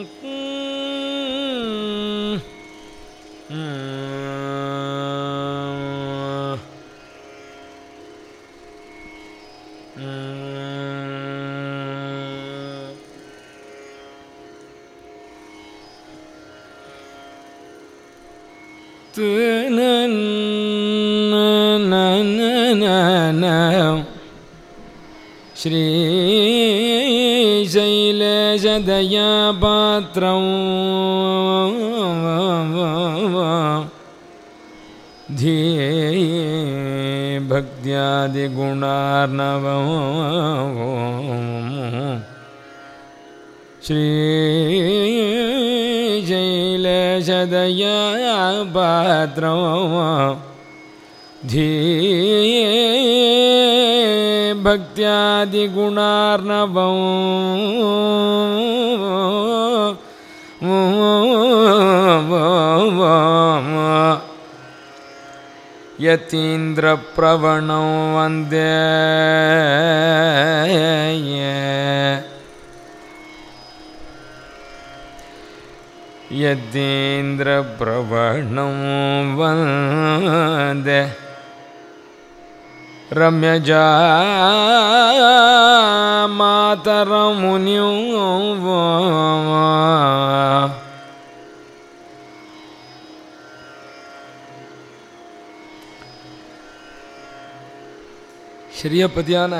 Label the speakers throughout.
Speaker 1: श्रीशैलेशदया पात्रं धिये भक्त्यादिगुणार्णवम् श्रीशैलेशदया पात्रम् धिये भक्त्यादिगुणार्णवम् यतीन्द्रप्रवणं वन्दे यतीन्द्रप्रवणं वन्दे रम्यजा मातरमुनिं ஸ்ரீயப்பதியான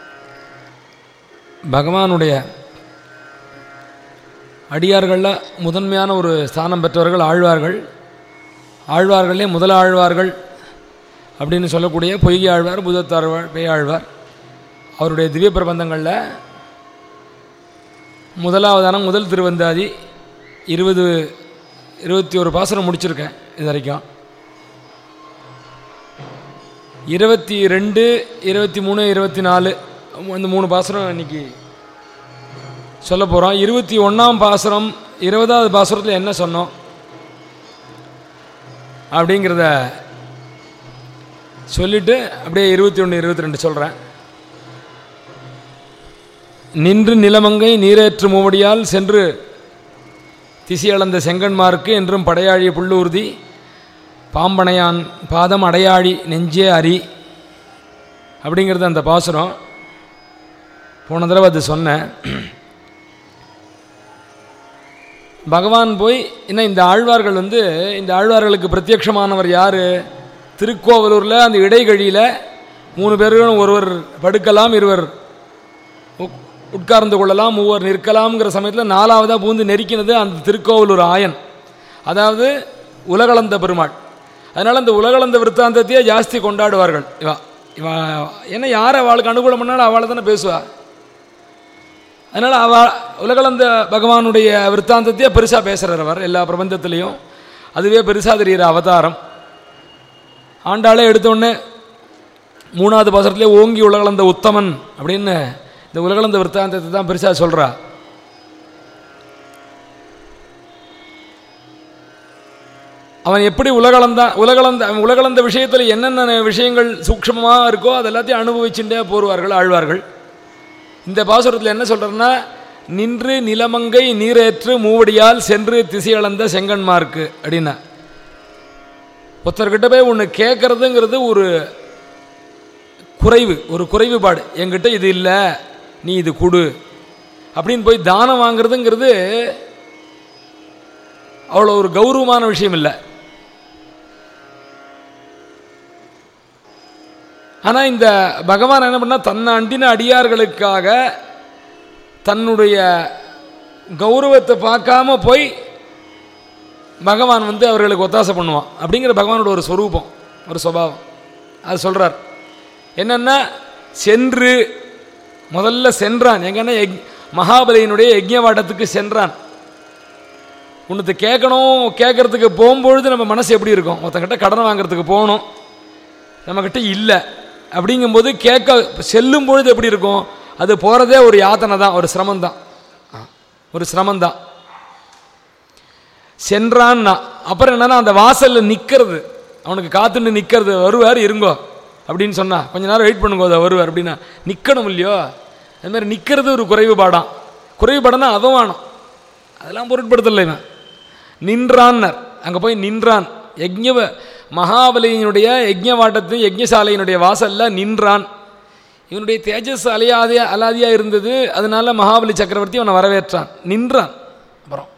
Speaker 1: பகவானுடைய அடியார்களில் முதன்மையான ஒரு ஸ்தானம் பெற்றவர்கள் ஆழ்வார்கள் ஆழ்வார்களே முதல் ஆழ்வார்கள் அப்படின்னு சொல்லக்கூடிய பொய்கை ஆழ்வார் புதத்தாழ்வார் பேயாழ்வார் அவருடைய திவ்ய பிரபந்தங்களில் முதலாவதான முதல் திருவந்தாதி இருபது இருபத்தி ஒரு பாசனம் முடிச்சிருக்கேன் இது வரைக்கும் இருபத்தி ரெண்டு இருபத்தி மூணு இருபத்தி நாலு இந்த மூணு பாசுரம் இன்னைக்கு சொல்ல போகிறோம் இருபத்தி ஒன்றாம் பாசுரம் இருபதாவது பாசுரத்தில் என்ன சொன்னோம் அப்படிங்கிறத சொல்லிட்டு அப்படியே இருபத்தி ஒன்று இருபத்தி ரெண்டு சொல்கிறேன் நின்று நிலமங்கை நீரேற்று மூவடியால் சென்று திசையளந்த செங்கன்மார்க்கு என்றும் படையாழிய புள்ளூர்தி பாம்பனையான் பாதம் அடையாழி நெஞ்சே அரி அப்படிங்கிறது அந்த பாசுரம் போன தடவை அது சொன்னேன் பகவான் போய் இன்னும் இந்த ஆழ்வார்கள் வந்து இந்த ஆழ்வார்களுக்கு பிரத்யட்சமானவர் யார் திருக்கோவலூரில் அந்த இடைகழியில் மூணு பேர்களும் ஒருவர் படுக்கலாம் இருவர் உக்- உட்கார்ந்து கொள்ளலாம் மூவர் நிற்கலாம்ங்கிற சமயத்தில் நாலாவதாக பூந்து நெருக்கினது அந்த திருக்கோவலூர் ஆயன் அதாவது உலகளந்த பெருமாள் அதனால் அந்த உலகளந்த விருத்தாந்தத்தையே ஜாஸ்தி கொண்டாடுவார்கள் இவா இவா ஏன்னா யார் அவளுக்கு அனுகூலம் பண்ணாலும் அவளை தானே பேசுவா அதனால் அவ உலகளந்த பகவானுடைய விற்த்தாந்தத்தையே பெருசாக பேசுகிறார் அவர் எல்லா பிரபந்தத்துலேயும் அதுவே பெருசாக தெரிகிற அவதாரம் ஆண்டாளே எடுத்தோடனே மூணாவது பாசத்துலேயே ஓங்கி உலகளந்த உத்தமன் அப்படின்னு இந்த உலகளந்த விற்த்தாந்தத்தை தான் பெருசாக சொல்கிறா அவன் எப்படி உலகளந்தான் உலகளந்த உலகளந்த விஷயத்தில் என்னென்ன விஷயங்கள் சூக்ஷ்மமாக இருக்கோ அது எல்லாத்தையும் அனுபவிச்சுட்டே போருவார்கள் ஆழ்வார்கள் இந்த பாசுரத்தில் என்ன சொல்கிறேன்னா நின்று நிலமங்கை நீரேற்று மூவடியால் சென்று திசையளந்த செங்கன்மார்க்கு அப்படின்னா ஒருத்தர்கிட்ட போய் ஒன்று கேட்குறதுங்கிறது ஒரு குறைவு ஒரு குறைவுபாடு என்கிட்ட இது இல்லை நீ இது கொடு அப்படின்னு போய் தானம் வாங்குறதுங்கிறது அவ்வளோ ஒரு கௌரவமான விஷயம் இல்லை ஆனால் இந்த பகவான் என்ன பண்ணால் தன்னை அண்டின அடியார்களுக்காக தன்னுடைய கௌரவத்தை பார்க்காம போய் பகவான் வந்து அவர்களுக்கு ஒத்தாசை பண்ணுவான் அப்படிங்கிற பகவானோட ஒரு ஸ்வரூபம் ஒரு சுபாவம் அது சொல்கிறார் என்னென்னா சென்று முதல்ல சென்றான் எங்கன்னா யக் மகாபலியினுடைய யஜ்ஞவாட்டத்துக்கு சென்றான் உன்னத்தை கேட்கணும் கேட்கறதுக்கு போகும்பொழுது நம்ம மனசு எப்படி இருக்கும் ஒருத்தங்கிட்ட கடன் வாங்குறதுக்கு போகணும் நம்மக்கிட்ட இல்லை அப்படிங்கும்போது கேட்க செல்லும் பொழுது எப்படி இருக்கும் அது போகிறதே ஒரு யாத்தனை தான் ஒரு சிரமம் தான் ஒரு சிரமம் தான் சென்றான்னா அப்புறம் என்னன்னா அந்த வாசலில் நிற்கிறது அவனுக்கு காத்துன்னு நிற்கிறது வருவார் இருங்கோ அப்படின்னு சொன்னா கொஞ்ச நேரம் வெயிட் பண்ணுங்க அதை வருவார் அப்படின்னா நிற்கணும் இல்லையோ அது மாதிரி நிற்கிறது ஒரு குறைவுபாடாம் குறைவுபாடம்னா அவமானம் அதெல்லாம் பொருட்படுத்தலை இவன் நின்றான்னர் அங்கே போய் நின்றான் யஜ்ஞ மகாபலியினுடைய யஜ்ஞவாட்டத்து யஜ்ஞசாலையினுடைய வாசல்ல நின்றான் இவனுடைய தேஜஸ் அலையாதே அலாதியாக இருந்தது அதனால மகாபலி சக்கரவர்த்தி அவனை வரவேற்றான் நின்றான் அப்புறம்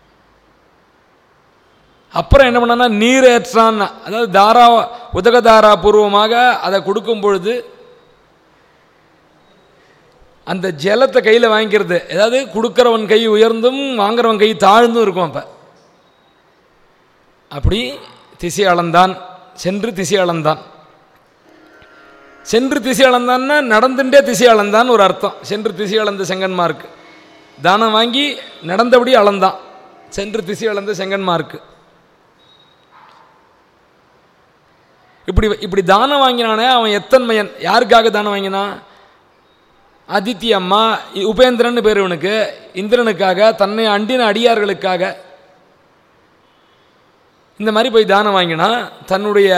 Speaker 1: அப்புறம் என்ன பண்ணான்னா நீர் ஏற்றான் அதாவது தாரா உதகதாரா பூர்வமாக அதை கொடுக்கும் பொழுது அந்த ஜலத்தை கையில் வாங்கிக்கிறது அதாவது கொடுக்குறவன் கை உயர்ந்தும் வாங்குறவன் கை தாழ்ந்தும் இருக்கும் அப்போ அப்படி திசை அளந்தான் சென்று திசை அளந்தான் சென்று திசை அளந்தான்னா நடந்துட்டே திசை அளந்தான் ஒரு அர்த்தம் சென்று திசை அளந்த செங்கன்மார்க்கு தானம் வாங்கி நடந்தபடி அளந்தான் சென்று திசை அளந்த செங்கன்மார்க்கு இப்படி இப்படி தானம் வாங்கினானே அவன் எத்தன்மையன் யாருக்காக தானம் வாங்கினான் அதித்தி அம்மா உபேந்திரன் பேர் இவனுக்கு இந்திரனுக்காக தன்னை அண்டின அடியார்களுக்காக இந்த மாதிரி போய் தானம் வாங்கினா தன்னுடைய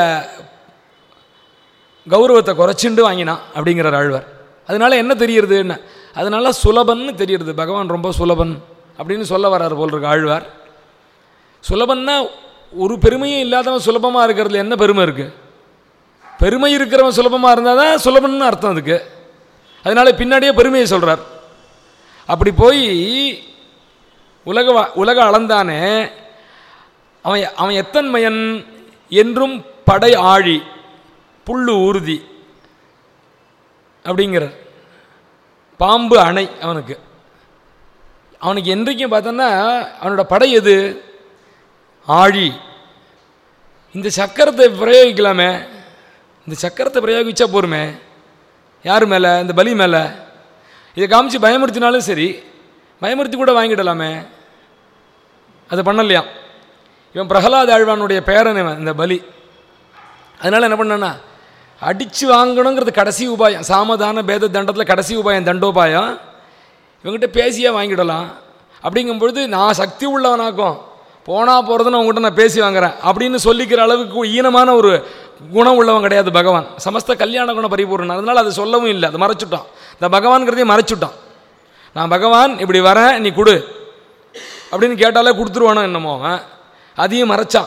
Speaker 1: கௌரவத்தை குறைச்சிண்டு வாங்கினான் அப்படிங்கிறார் ஆழ்வார் அதனால என்ன தெரியுறது என்ன அதனால சுலபன்னு தெரியுறது பகவான் ரொம்ப சுலபன் அப்படின்னு சொல்ல வர்றார் போல் இருக்கு ஆழ்வார் சுலபன்னா ஒரு பெருமையும் இல்லாதவன் சுலபமாக இருக்கிறதுல என்ன பெருமை இருக்குது பெருமை இருக்கிறவன் சுலபமாக இருந்தால் தான் சுலபன்னு அர்த்தம் அதுக்கு அதனால பின்னாடியே பெருமையை சொல்கிறார் அப்படி போய் உலக வா- உலக அளந்தானே அவன் அவன் எத்தன்மையன் என்றும் படை ஆழி புல்லு ஊர்தி அப்படிங்கிறார் பாம்பு அணை அவனுக்கு அவனுக்கு என்றைக்கும் பார்த்தோன்னா அவனோட படை எது ஆழி இந்த சக்கரத்தை பிரயோகிக்கலாமே இந்த சக்கரத்தை பிரயோகிச்சா போருமே யார் மேலே இந்த பலி மேலே இதை காமிச்சு பயமுறுத்தினாலும் சரி பயமுறுத்தி கூட வாங்கிடலாமே அது பண்ணலையாம் இவன் பிரகலாத ஆழ்வானுடைய பேரன் இவன் இந்த பலி அதனால் என்ன பண்ணான்னா அடித்து வாங்கணுங்கிறது கடைசி உபாயம் சாமதான பேத தண்டத்தில் கடைசி உபாயம் தண்டோபாயம் இவங்ககிட்ட பேசியே வாங்கிடலாம் அப்படிங்கும்பொழுது நான் சக்தி உள்ளவனாக்கும் போனால் போகிறதுன்னு அவங்ககிட்ட நான் பேசி வாங்குறேன் அப்படின்னு சொல்லிக்கிற அளவுக்கு ஈனமான ஒரு குணம் உள்ளவன் கிடையாது பகவான் சமஸ்த கல்யாண குண பரிபூர்ணன் அதனால் அது சொல்லவும் இல்லை அது மறைச்சுட்டான் இந்த பகவான்கிறதையும் மறைச்சுட்டான் நான் பகவான் இப்படி வரேன் நீ கொடு அப்படின்னு கேட்டாலே கொடுத்துருவானோ என்னமோ அவன் அதையும் மறைச்சான்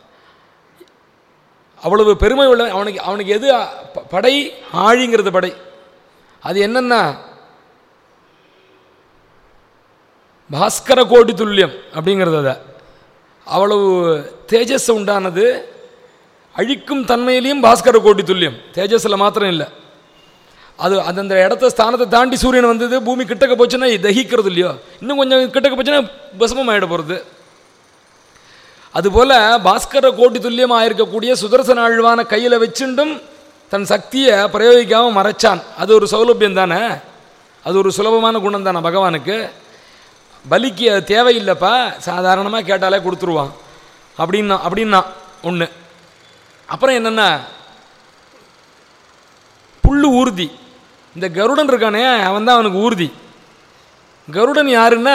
Speaker 1: அவ்வளவு பெருமை உள்ள அவனுக்கு அவனுக்கு எது ப- படை ஆழிங்கிறது படை அது என்னன்னா பாஸ்கர கோடி துல்லியம் அப்படிங்கிறது அதை அவ்வளவு தேஜஸ் உண்டானது அழிக்கும் தன்மையிலையும் பாஸ்கர கோடி துல்லியம் தேஜஸில் மாத்திரம் இல்லை அது அது அந்த இடத்த ஸ்தானத்தை தாண்டி சூரியன் வந்தது பூமி கிட்டக்க போச்சுன்னா இது தகிக்கிறது இல்லையோ இன்னும் கொஞ்சம் கிட்டக்க போச்சுன்னா பஸ்மம் ஆகிட போகிறது அதுபோல பாஸ்கர கோட்டி துல்லியமாக இருக்கக்கூடிய சுதர்சன ஆழ்வான கையில் வச்சுண்டும் தன் சக்தியை பிரயோகிக்காமல் மறைச்சான் அது ஒரு சௌலபியம் தானே அது ஒரு சுலபமான குணம் தானே பகவானுக்கு பலிக்கு அது தேவையில்லைப்பா சாதாரணமாக கேட்டாலே கொடுத்துருவான் அப்படின்னா அப்படின்னா ஒன்று அப்புறம் என்னென்னா புல்லு ஊர்தி இந்த கருடன் இருக்கானே அவன் தான் அவனுக்கு ஊர்தி கருடன் யாருன்னா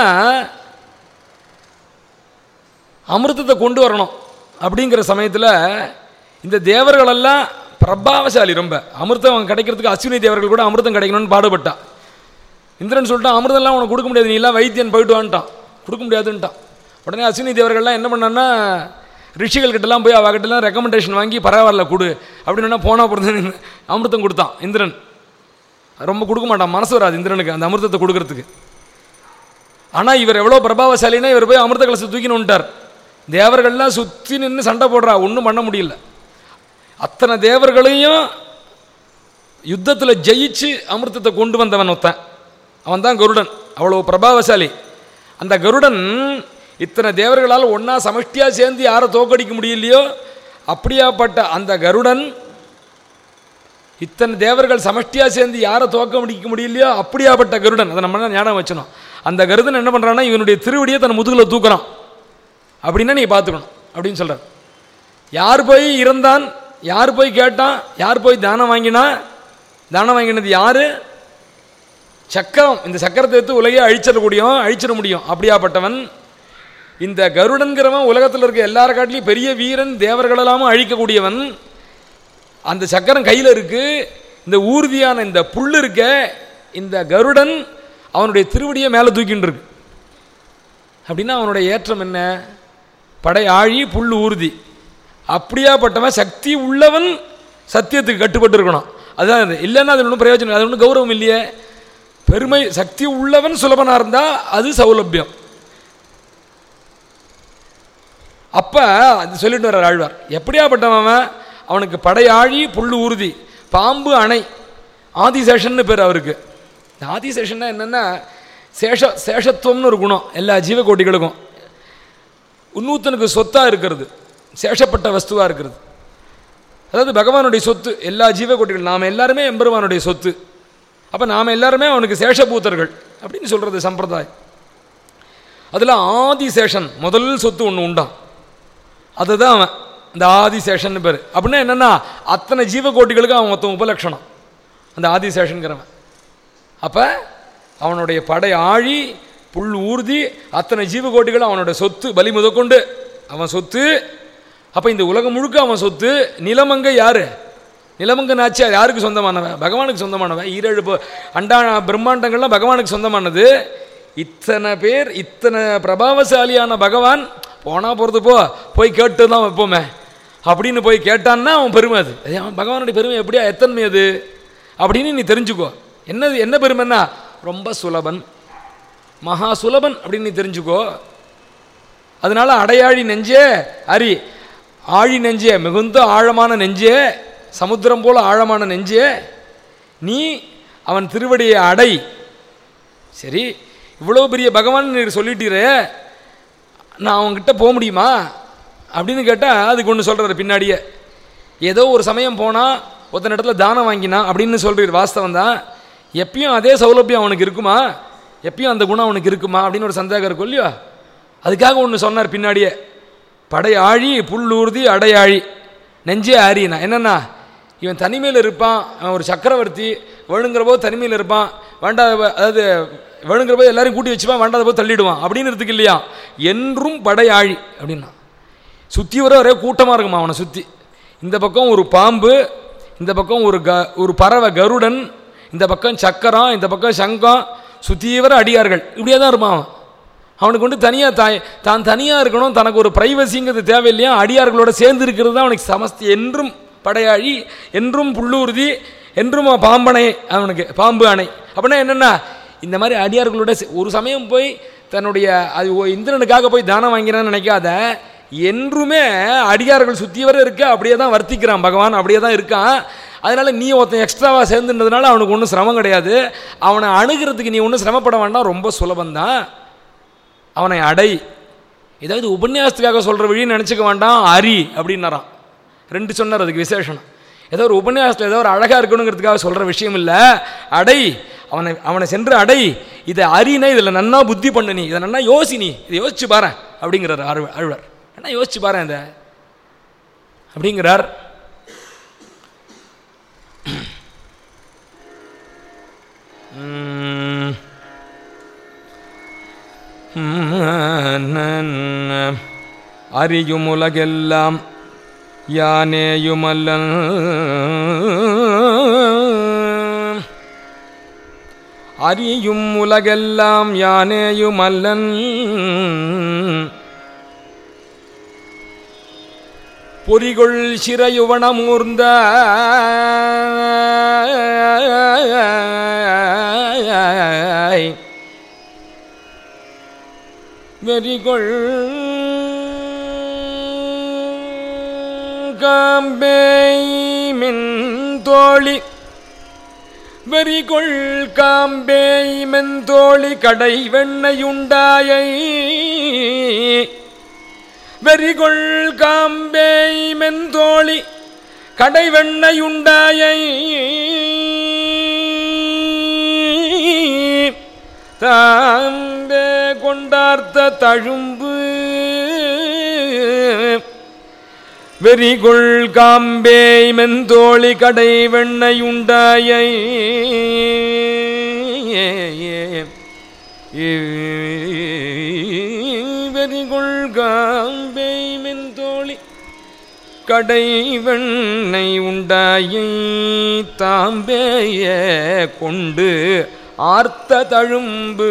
Speaker 1: அமிர்தத்தை கொண்டு வரணும் அப்படிங்கிற சமயத்தில் இந்த தேவர்களெல்லாம் பிரபாவசாலி ரொம்ப அமிர்தம் கிடைக்கிறதுக்கு அஸ்வினி தேவர்கள் கூட அமிர்தம் கிடைக்கணும்னு பாடுபட்டான் இந்திரன் சொல்லிட்டான் அமிர்தம்லாம் உனக்கு கொடுக்க முடியாது நீ எல்லாம் வைத்தியன் போயிட்டு வான்ட்டான் கொடுக்க முடியாதுன்ட்டான் உடனே அஸ்வினி தேவர்கள்லாம் என்ன பண்ணான்னா ரிஷிகள் கிட்டலாம் போய் அவகிட்டலாம் ரெக்கமெண்டேஷன் வாங்கி பரவாயில்ல கொடு அப்படின்னு போனால் பொறுத்து அமிர்தம் கொடுத்தான் இந்திரன் ரொம்ப கொடுக்க மாட்டான் மனசு வராது இந்திரனுக்கு அந்த அமிர்தத்தை கொடுக்கறதுக்கு ஆனால் இவர் எவ்வளோ பிரபாவசாலினா இவர் போய் அமிர்த கலசத்தை தூக்கின்னு வந்துட்டார் தேவர்கள்லாம் சுற்றி நின்று சண்டை போடுறா ஒன்றும் பண்ண முடியல அத்தனை தேவர்களையும் யுத்தத்தில் ஜெயிச்சு அமிர்தத்தை கொண்டு வந்தவன் ஒருத்தன் அவன் தான் கருடன் அவ்வளோ பிரபாவசாலி அந்த கருடன் இத்தனை தேவர்களால் ஒன்றா சமஷ்டியாக சேர்ந்து யாரை தோக்கடிக்க முடியலையோ அப்படியாப்பட்ட அந்த கருடன் இத்தனை தேவர்கள் சமஷ்டியாக சேர்ந்து யாரை தோக்க முடிக்க முடியலையோ அப்படியாப்பட்ட கருடன் அதை நம்ம ஞாபகம் வச்சணும் அந்த கருடன் என்ன பண்ணுறான்னா இவனுடைய திருவடியை தன் முதுகில் தூக்குறான் அப்படின்னா நீ பார்த்துக்கணும் அப்படின்னு சொல்கிறார் யார் போய் இறந்தான் யார் போய் கேட்டான் யார் போய் தானம் வாங்கினா தானம் வாங்கினது யார் சக்கரம் இந்த சக்கரத்தை எடுத்து உலகே அழிச்சிடக்கூடியவன் அழிச்சிட முடியும் அப்படியாப்பட்டவன் இந்த கருடன்கிறவன் உலகத்தில் இருக்க எல்லார காட்டிலையும் பெரிய வீரன் தேவர்களெல்லாமும் அழிக்கக்கூடியவன் அந்த சக்கரம் கையில் இருக்கு இந்த ஊர்தியான இந்த புல் இருக்க இந்த கருடன் அவனுடைய திருவடியை மேலே தூக்கின்னு இருக்கு அப்படின்னா அவனுடைய ஏற்றம் என்ன படை ஆழி புல் ஊர்தி அப்படியாப்பட்டவன் சக்தி உள்ளவன் சத்தியத்துக்கு கட்டுப்பட்டு இருக்கணும் அதுதான் இது இல்லைன்னா அது ஒன்றும் பிரயோஜனம் இல்லை. அது ஒன்றும் கௌரவம் இல்லையே பெருமை சக்தி உள்ளவன் சுலபனாக இருந்தால் அது சௌலபியம் அப்போ அது சொல்லிட்டு வர்றார் ஆழ்வார் எப்படியாப்பட்டவன் அவன்? அவனுக்கு படையாழி புல் ஊர்தி பாம்பு அணை ஆதிசேஷன்னு பேர் அவருக்கு இந்த ஆதிசேஷன்னா என்னென்னா சேஷ சேஷத்துவம்னு ஒரு குணம் எல்லா ஜீவகோட்டிகளுக்கும் இன்னொருத்தனுக்கு சொத்தாக இருக்கிறது சேஷப்பட்ட வஸ்துவாக இருக்கிறது அதாவது பகவானுடைய சொத்து எல்லா ஜீவகோட்டிகள் நாம் எல்லாருமே எம்பெருமானுடைய சொத்து அப்போ நாம் எல்லாருமே அவனுக்கு சேஷபூத்தர்கள் அப்படின்னு சொல்கிறது சம்பிரதாயம் அதில் ஆதிசேஷன் முதல் சொத்து ஒன்று உண்டான் அதுதான் அவன் இந்த ஆதிசேஷன் பேர் அப்படின்னா என்னென்னா அத்தனை ஜீவகோட்டிகளுக்கு அவன் மொத்தம் உபலட்சணம் அந்த ஆதிசேஷன்கிறவன் அப்போ அவனுடைய படை ஆழி புல் ஊர்தி அத்தனை ஜீவகோட்டிகளும் அவனுடைய சொத்து பலி முதற்கொண்டு அவன் சொத்து அப்போ இந்த உலகம் முழுக்க அவன் சொத்து நிலமங்க யாரு நிலமங்க நாச்சியார் யாருக்கு சொந்தமானவன் பகவானுக்கு சொந்தமானவன் ஈரேழு ப- அண்டா பிரம்மாண்டங்கள்லாம் பகவானுக்கு சொந்தமானது இத்தனை பேர் இத்தனை பிரபாவசாலியான பகவான் போனா போகிறது போ போய் கேட்டு தான் வைப்போமே அப்படின்னு போய் கேட்டான்னா அவன் பெருமை அது அது அவன் பகவானுடைய பெருமை எப்படியா எத்தன்மை அது அப்படின்னு நீ தெரிஞ்சுக்கோ என்னது என்ன பெருமைன்னா ரொம்ப சுலபன் மகா சுலபன் அப்படின்னு நீ தெரிஞ்சுக்கோ அதனால அடையாழி நெஞ்சே அரி ஆழி நெஞ்சே மிகுந்த ஆழமான நெஞ்சே சமுத்திரம் போல ஆழமான நெஞ்சே நீ அவன் திருவடியை அடை சரி இவ்வளோ பெரிய பகவான் நீ சொல்லிட்டீரே நான் அவன்கிட்ட போக முடியுமா அப்படின்னு கேட்டால் அதுக்கு ஒன்று சொல்கிறாரு பின்னாடியே ஏதோ ஒரு சமயம் போனால் ஒருத்தன இடத்துல தானம் வாங்கினா அப்படின்னு சொல்கிறீர் வாஸ்தவம் தான் எப்பயும் அதே சௌலபியம் அவனுக்கு இருக்குமா எப்பயும் அந்த குணம் அவனுக்கு இருக்குமா அப்படின்னு ஒரு சந்தேகம் இருக்கும் இல்லையா அதுக்காக ஒன்று சொன்னார் பின்னாடியே படை ஆழி புல் ஊர்தி அடையாழி நெஞ்சே ஆறினா என்னென்னா இவன் தனிமையில் இருப்பான் அவன் ஒரு சக்கரவர்த்தி வேணுங்கிற போது தனிமையில் இருப்பான் வேண்டாத போ- அதாவது வேணுங்கிற போது எல்லாரையும் கூட்டி வச்சுப்பான் வேண்டாத போது தள்ளிடுவான் அப்படின்னு இருக்கு இல்லையா என்றும் படை ஆழி அப்படின்னா சுற்றி வர ஒரே கூட்டமாக இருக்குமா அவனை சுற்றி இந்த பக்கம் ஒரு பாம்பு இந்த பக்கம் ஒரு க ஒரு பறவை கருடன் இந்த பக்கம் சக்கரம் இந்த பக்கம் சங்கம் சுற்றி வர அடியார்கள் இப்படியே தான் இருப்பான் அவன் அவனுக்கு வந்து தனியாக தாய் தான் தனியாக இருக்கணும் தனக்கு ஒரு ப்ரைவசிங்கிறது தேவையில்லையா அடியார்களோட சேர்ந்து இருக்கிறது தான் அவனுக்கு சமஸ்தி என்றும் படையாழி என்றும் புல்லூர்தி என்றும் பாம்பனை அவனுக்கு பாம்பு அணை அப்படின்னா என்னென்னா இந்த மாதிரி அடியார்களோட சே- ஒரு சமயம் போய் தன்னுடைய அது ஓ- இந்திரனுக்காக போய் தானம் வாங்கிறான்னு நினைக்காத என்றுமே அடியார்கள் சுற்றி வர இருக்க அப்படியே தான் வர்த்திக்கிறான் பகவான் அப்படியே தான் இருக்கான் அதனால நீ ஒருத்தன் எக்ஸ்ட்ராவாக சேர்ந்துன்றதுனால அவனுக்கு ஒன்றும் சிரமம் கிடையாது அவனை அணுகிறதுக்கு நீ ஒன்றும் சிரமப்பட வேண்டாம் ரொம்ப சுலபந்தான் அவனை அடை ஏதாவது உபன்யாசத்துக்காக சொல்கிற வழின்னு நினச்சிக்க வேண்டாம் அரி அப்படின்னாராம் ரெண்டு சொன்னார் அதுக்கு விசேஷனம் ஏதோ ஒரு உபன்யாசத்தில் ஏதோ ஒரு அழகாக இருக்கணுங்கிறதுக்காக சொல்கிற விஷயம் இல்லை அடை அவனை அவனை சென்று அடை இதை அறினை இதில் நன்னா புத்தி பண்ணு நீ இதை நன்னா யோசி நீ இதை யோசிச்சு பாரு அப்படிங்கிறார் அருள் அழுவர் என்ன யோசிச்சு பாரு இதை அப்படிங்கிறார் உம். அறியும் உலகெல்லாம் யானேயுமல்ல அறியும் உலகெல்லாம் யானேயுமல்லன் பொறிகொள் சிறையுவனமூர்ந்த வெறிகொள் காம்பேய்மின் தோழி வெறிகொள் காம்பேய்மென் தோழி கடை வெண்ணையுண்டாயை வெறிகொள் காம்பேய்மென் தோழி கடை வெண்ணையுண்டாயை தாம்பே கொண்டார்த்த தழும்பு வெறிகொள் காம்பேய் மெந்தோழி கடை வெண்ணையுண்டாயை வெறிகொள் காம்பேய் மெந்தோழி கடை வெண்ணை உண்டாயை தாம்பேய கொண்டு ஆர்த்த தழும்பு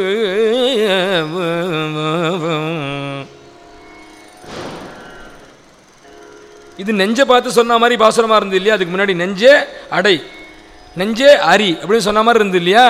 Speaker 1: இது நெஞ்சை பார்த்து சொன்ன மாதிரி பாசுரமா இருந்து இல்லையா அதுக்கு முன்னாடி நெஞ்சே அடை நெஞ்சே அரி அப்படின்னு சொன்ன மாதிரி இருந்து இல்லையா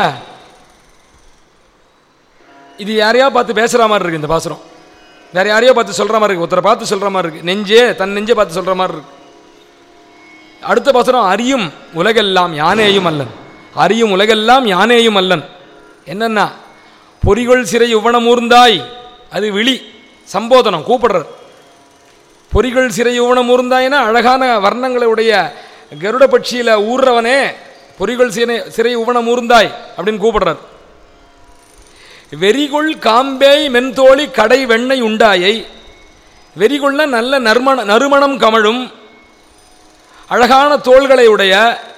Speaker 1: இது யாரையா பார்த்து பேசுற மாதிரி இருக்கு இந்த பாசுரம் வேற யாரையோ பார்த்து சொல்ற மாதிரி இருக்கு ஒருத்தரை பார்த்து சொல்ற மாதிரி இருக்கு நெஞ்சே தன் நெஞ்சே பார்த்து சொல்ற மாதிரி இருக்கு அடுத்த பாசுரம் அறியும் உலகெல்லாம் யானேயும் அல்லன் அறியும் உலகெல்லாம் யானேயும் அல்லன் என்னன்னா பொறிகொள் சிறை உவனமூர்ந்தாய் அது விழி சம்போதனம் கூப்பிடுறது பொறிகள் சிறை ஊனம் ஊர்ந்தாயினா அழகான வர்ணங்களை உடைய கருட பட்சியில் ஊர்றவனே பொறிகள் சிறை சிறை உவனம் ஊர்ந்தாய் அப்படின்னு கூப்பிடுறார் வெறிகொள் காம்பேய் மென்தோழி கடை வெண்ணெய் உண்டாயை வெறிகொள்ள நல்ல நறுமண நறுமணம் கமழும் அழகான தோள்களை உடைய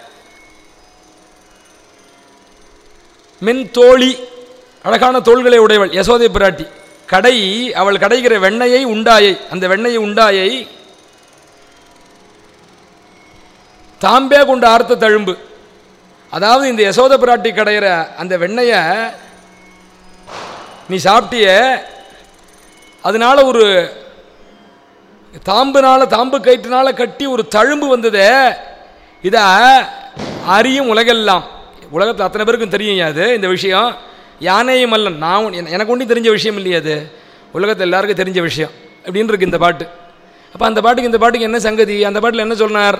Speaker 1: மென்தோழி அழகான தோள்களை உடையவள் யசோதை பிராட்டி கடை அவள் கடைகிற வெண்ணையை உண்டாயை அந்த வெண்ணையை உண்டாயை தாம்பே கொண்ட ஆர்த்த தழும்பு அதாவது இந்த யசோத பிராட்டி கடையிற அந்த வெண்ணையை நீ சாப்பிட்டிய அதனால ஒரு தாம்புனால தாம்பு கயிற்றுனால கட்டி ஒரு தழும்பு வந்ததே இதை அறியும் உலகெல்லாம் உலகத்தில் அத்தனை பேருக்கும் தெரியும் அது இந்த விஷயம் யானையும் அல்லன் நான் உன்- என- எனக்கு ஒன்றும் தெரிஞ்ச விஷயம் இல்லையா அது உலகத்தில் எல்லாருக்கும் தெரிஞ்ச விஷயம் அப்படின்னு இருக்கு இந்த பாட்டு அப்போ அந்த பாட்டுக்கு இந்த பாட்டுக்கு என்ன சங்கதி அந்த பாட்டில் என்ன சொன்னார்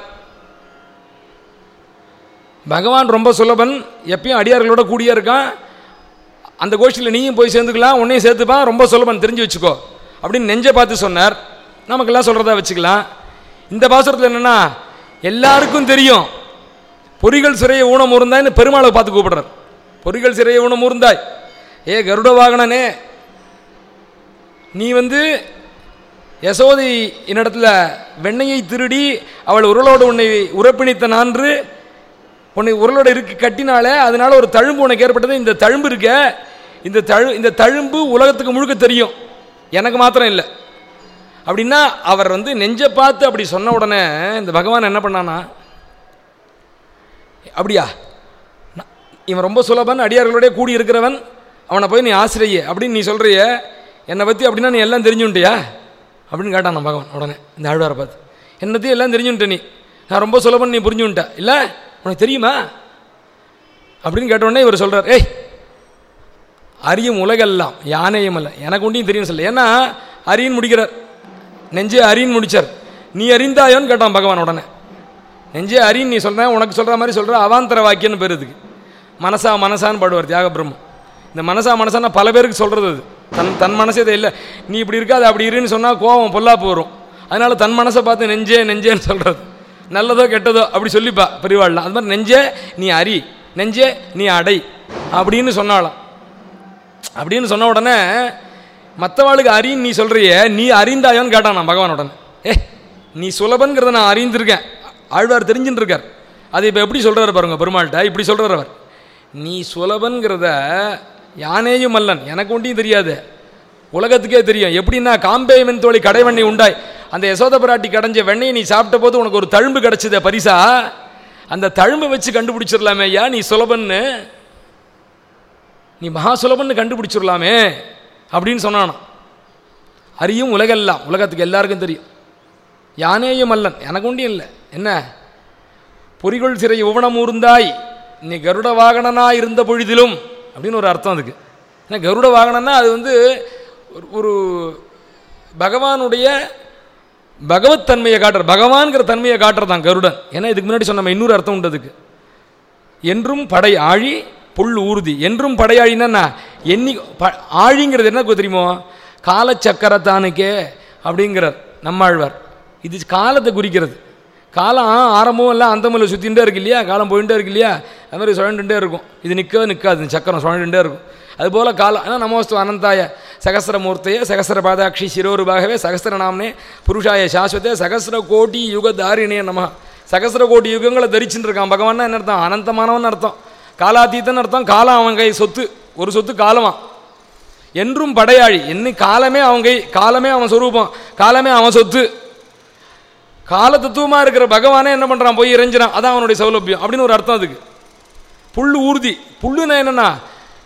Speaker 1: பகவான் ரொம்ப சுலபன் எப்பயும் அடியார்களோட கூடியே இருக்கான் அந்த கோஷ்டியில் நீயும் போய் சேர்ந்துக்கலாம் உன்னையும் சேர்த்துப்பான் ரொம்ப சுலபன் தெரிஞ்சு வச்சுக்கோ அப்படின்னு நெஞ்சை பார்த்து சொன்னார் நமக்கெல்லாம் சொல்கிறதா வச்சுக்கலாம் இந்த பாசுரத்தில் என்னென்னா எல்லாருக்கும் தெரியும் பொறிகள் சிறைய ஊனம் ஊர்ந்தாய்னு பெருமாளை பார்த்து கூப்பிடுறார் பொறிகள் சிறைய ஊனம் ஊர்ந்தாய் ஏ கருட வாகனனே நீ வந்து யசோதை என்னிடத்துல வெண்ணையை திருடி அவள் உருளோடு உன்னை உறப்பிணித்த நான்று உன்னை உருளோட இருக்கு கட்டினாலே அதனால ஒரு தழும்பு உனக்கு ஏற்பட்டது இந்த தழும்பு இருக்க இந்த தழு இந்த தழும்பு உலகத்துக்கு முழுக்க தெரியும் எனக்கு மாத்திரம் இல்லை அப்படின்னா அவர் வந்து நெஞ்சை பார்த்து அப்படி சொன்ன உடனே இந்த பகவான் என்ன பண்ணானா அப்படியா நான்- இவன் ரொம்ப சுலபன் அடியார்களோடய கூடி இருக்கிறவன் அவனை போய் நீ ஆசிரிய அப்படின்னு நீ சொல்றிய என்னை பற்றி அப்படின்னா நீ எல்லாம் தெரிஞ்சுன்ட்டியா அப்படின்னு கேட்டான் நான் பகவான் உடனே இந்த ஆழ்வாரை பார்த்து என்னத்தையும் எல்லாம் தெரிஞ்சுன்ட்ட நீ நான் ரொம்ப சுலபன் நீ புரிஞ்சுன்ட்ட இல்லை உனக்கு தெரியுமா அப்படின்னு கேட்ட உடனே இவர் சொல்றார் ஏய் அறியும் உலகெல்லாம் யானையும் அல்ல எனக்கு ஒன்றையும் தெரியும் சொல்ல ஏன்னா அரின்னு முடிக்கிறார் நெஞ்சே அரின்னு முடிச்சார் நீ அறிந்தாயோன்னு கேட்டான் பகவான் உடனே நெஞ்சே அரின்னு நீ சொல்ற உனக்கு சொல்கிற மாதிரி சொல்கிற அவாந்தர வாக்கியன்னு பேர் இதுக்கு மனசா மனசான்னு பாடுவார் தியாக பிரம்மம் இந்த மனசா மனசான பல பேருக்கு சொல்கிறது அது தன் தன் மனசே இது இல்லை நீ இப்படி இருக்காது அப்படி இருன்னு சொன்னால் கோவம் பொல்லாப்பு வரும் அதனால தன் மனசை பார்த்து நெஞ்சே நெஞ்சேன்னு சொல்கிறது நல்லதோ கெட்டதோ அப்படி சொல்லிப்பா பெரியவாள்லாம் அது மாதிரி நெஞ்சே நீ அறி நெஞ்சே நீ அடை அப்படின்னு சொன்னாலாம் அப்படின்னு சொன்ன உடனே மற்றவாளுக்கு அறின்னு நீ சொல்றியே நீ அறிந்தாயோன்னு கேட்டான் நான் பகவான் உடனே ஏ நீ சுலபங்கிறத நான் அறிந்திருக்கேன் ஆழ்வார் தெரிஞ்சுட்டு இருக்கார் அது இப்போ எப்படி சொல்கிறாரு பாருங்க பெருமாள்கிட்ட இப்படி சொல்கிறார் அவர் நீ சுலபன்கிறத யானேயும் அல்லன் எனக்கு ஒன்றையும் தெரியாது உலகத்துக்கே தெரியும் எப்படின்னா காம்பேயமன் தோழி கடைவெண்ணை உண்டாய் அந்த யசோத பிராட்டி கடைஞ்ச வெண்ணெயை நீ சாப்பிட்ட போது உனக்கு ஒரு தழும்பு கிடச்சிதே பரிசா அந்த தழும்பை வச்சு கண்டுபிடிச்சிடலாமே ஐயா நீ சுலபன்னு நீ மகா சுலபன்னு கண்டுபிடிச்சிடலாமே அப்படின்னு சொன்னானாம் அறியும் உலகெல்லாம் உலகத்துக்கு எல்லாருக்கும் தெரியும் யானேயும் அல்லன் எனக்கு ஒன்றும் இல்லை என்ன பொறிகொள் சிறை உவனம் ஊர்ந்தாய் நீ கருட வாகனனா இருந்த பொழுதிலும் அப்படின்னு ஒரு அர்த்தம் அதுக்கு ஏன்னா கருட வாகனன்னா அது வந்து ஒரு- ஒரு பகவானுடைய பகவத் தன்மையை காட்டுற பகவான்கிற தன்மையை காட்டுறதான் கருடன் ஏன்னா இதுக்கு முன்னாடி சொன்ன இன்னொரு அர்த்தம் உண்டு அதுக்கு என்றும் படை ஆழி புல் ஊர்தி என்றும் படையாழின்னா எண்ணி ப ஆழிங்கிறது என்ன தெரியுமோ காலச்சக்கரத்தானுக்கே அப்படிங்கிறார் நம்மாழ்வார் இது காலத்தை குறிக்கிறது காலம் ஆரம்பம் எல்லாம் அந்தமில்ல சுற்றிகிட்டே இருக்கு இல்லையா காலம் போயிட்டே இருக்கு இல்லையா அது மாதிரி சுழண்டுட்டே இருக்கும் இது நிற்கவே நிற்காது இந்த சக்கரம் சுழண்டுட்டே இருக்கும் அதுபோல் காலம் ஆனால் நமோஸ்து அனந்தாய சகசிரமூர்த்தைய சகசிர பாதாட்சி சிரோருபாகவே சகசிரநாமனே புருஷாய சாஸ்வதே சகசிர கோடி யுகதாரிணே நம சகசிர கோடி யுகங்களை தரிச்சுட்டு இருக்கான் பகவான்னா என்ன அர்த்தம் அனந்தமானவன் அர்த்தம் காலாத்தீத்தன் அர்த்தம் காலம் அவன் கை சொத்து ஒரு சொத்து காலமா என்றும் படையாளி என்ன காலமே அவன் கை காலமே அவன் சொரூபம் காலமே அவன் சொத்து கால தத்துவமாக இருக்கிற பகவானே என்ன பண்ணுறான் போய் இறைஞ்சிறான் அதான் அவனுடைய சௌலபியம் அப்படின்னு ஒரு அர்த்தம் அதுக்கு புல் ஊர்தி புல்லுன்னா என்னன்னா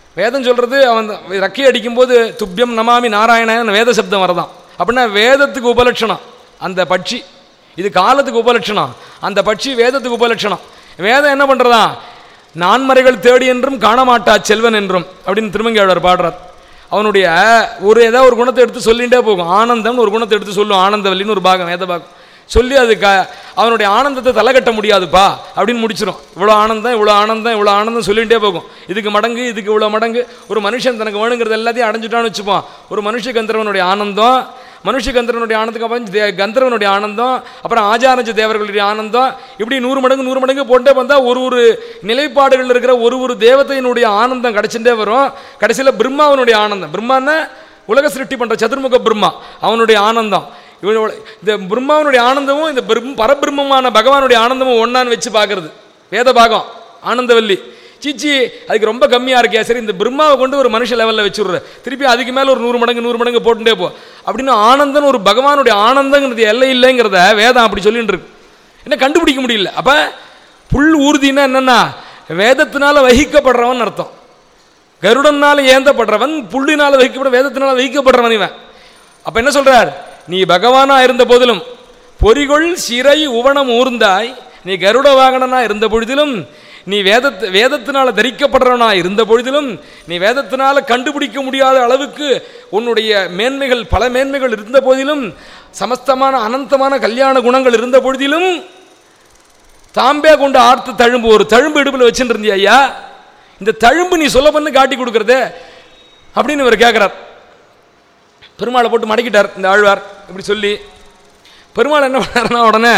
Speaker 1: வேதம் சொல்கிறது அவன் ரக்கை அடிக்கும்போது துப்பியம் நமாமி நாராயணன் வேத சப்தம் வரதான் அப்படின்னா வேதத்துக்கு உபலட்சணம் அந்த பட்சி இது காலத்துக்கு உபலட்சணம் அந்த பட்சி வேதத்துக்கு உபலட்சணம் வேதம் என்ன பண்ணுறதா நான்மறைகள் தேடி என்றும் காணமாட்டா செல்வன் என்றும் அப்படின்னு திருமங்கையாளர் பாடுறார் அவனுடைய ஒரு ஏதாவது ஒரு குணத்தை எடுத்து சொல்லிகிட்டே போகும் ஆனந்தம்னு ஒரு குணத்தை எடுத்து சொல்லும் ஆனந்தவல்லின்னு ஒரு பாகம் வேத பாகம் சொல்லி அது க அவனுடைய ஆனந்தத்தை தலை கட்ட முடியாதுப்பா அப்படின்னு முடிச்சிடும் இவ்வளோ ஆனந்தம் இவ்வளோ ஆனந்தம் இவ்வளோ ஆனந்தம் சொல்லிகிட்டே போகும் இதுக்கு மடங்கு இதுக்கு இவ்வளோ மடங்கு ஒரு மனுஷன் தனக்கு வேணுங்கிறது எல்லாத்தையும் அடைஞ்சிட்டான்னு வச்சுப்போம் ஒரு மனுஷ கந்தர்வனுடைய ஆனந்தம் மனுஷ கந்தர்வனுடைய ஆனந்தத்துக்கு அப்புறம் தே- கந்தர்வனுடைய ஆனந்தம் அப்புறம் ஆச்சாரஞ்ச தேவர்களுடைய ஆனந்தம் இப்படி நூறு மடங்கு நூறு மடங்கு போட்டே வந்தால் ஒரு ஒரு நிலைப்பாடுகள் இருக்கிற ஒரு ஒரு தேவதையினுடைய ஆனந்தம் கிடச்சிட்டே வரும் கடைசியில் பிரம்மாவனுடைய ஆனந்தம் பிரம்மான்னா உலக சிருஷ்டி பண்ணுற சதுர்முக பிரம்மா அவனுடைய ஆனந்தம் இவனோட இந்த பிரம்மாவனுடைய ஆனந்தமும் இந்த பிரம் பரபிரம்மமான பகவானுடைய ஆனந்தமும் ஒன்னான்னு வச்சு பார்க்கறது வேத பாகம் ஆனந்தவல்லி சீச்சி அதுக்கு ரொம்ப கம்மியாக இருக்கே சரி இந்த பிரம்மாவை கொண்டு ஒரு மனுஷ லெவலில் வச்சுடுற திருப்பி அதுக்கு மேலே ஒரு நூறு மடங்கு நூறு மடங்கு போட்டுட்டே போ அப்படின்னு ஆனந்தம் ஒரு பகவானுடைய ஆனந்தங்கிறது எல்லை இல்லைங்கிறத வேதம் அப்படி சொல்லிட்டு இருக்கு என்ன கண்டுபிடிக்க முடியல அப்போ புல் ஊர்தின்னா என்னன்னா வேதத்தினால வகிக்கப்படுறவன் அர்த்தம் கருடனால ஏந்தப்படுறவன் புள்ளினால வகிக்கப்பட வேதத்தினால வகிக்கப்படுறவன் இவன் அப்ப என்ன சொல்றார் நீ பகவானா இருந்த போதிலும் பொறிகொள் சிறை உவனம் ஊர்ந்தாய் நீ கருட வாகனனா இருந்த பொழுதிலும் நீ வேதத் வேதத்தினால தரிக்கப்படுறவனா இருந்த பொழுதிலும் நீ வேதத்தினால கண்டுபிடிக்க முடியாத அளவுக்கு உன்னுடைய மேன்மைகள் பல மேன்மைகள் இருந்த போதிலும் சமஸ்தமான அனந்தமான கல்யாண குணங்கள் இருந்த பொழுதிலும் தாம்பே கொண்டு ஆர்த்து தழும்பு ஒரு தழும்பு இடுப்பில் வச்சுட்டு இருந்தியா ஐயா இந்த தழும்பு நீ சொல்ல பண்ணு காட்டி கொடுக்கறதே அப்படின்னு இவர் கேட்குறார் பெருமாளை போட்டு மடக்கிட்டார் இந்த ஆழ்வார் இப்படி சொல்லி பெருமாள் என்ன பண்ணாருன்னா உடனே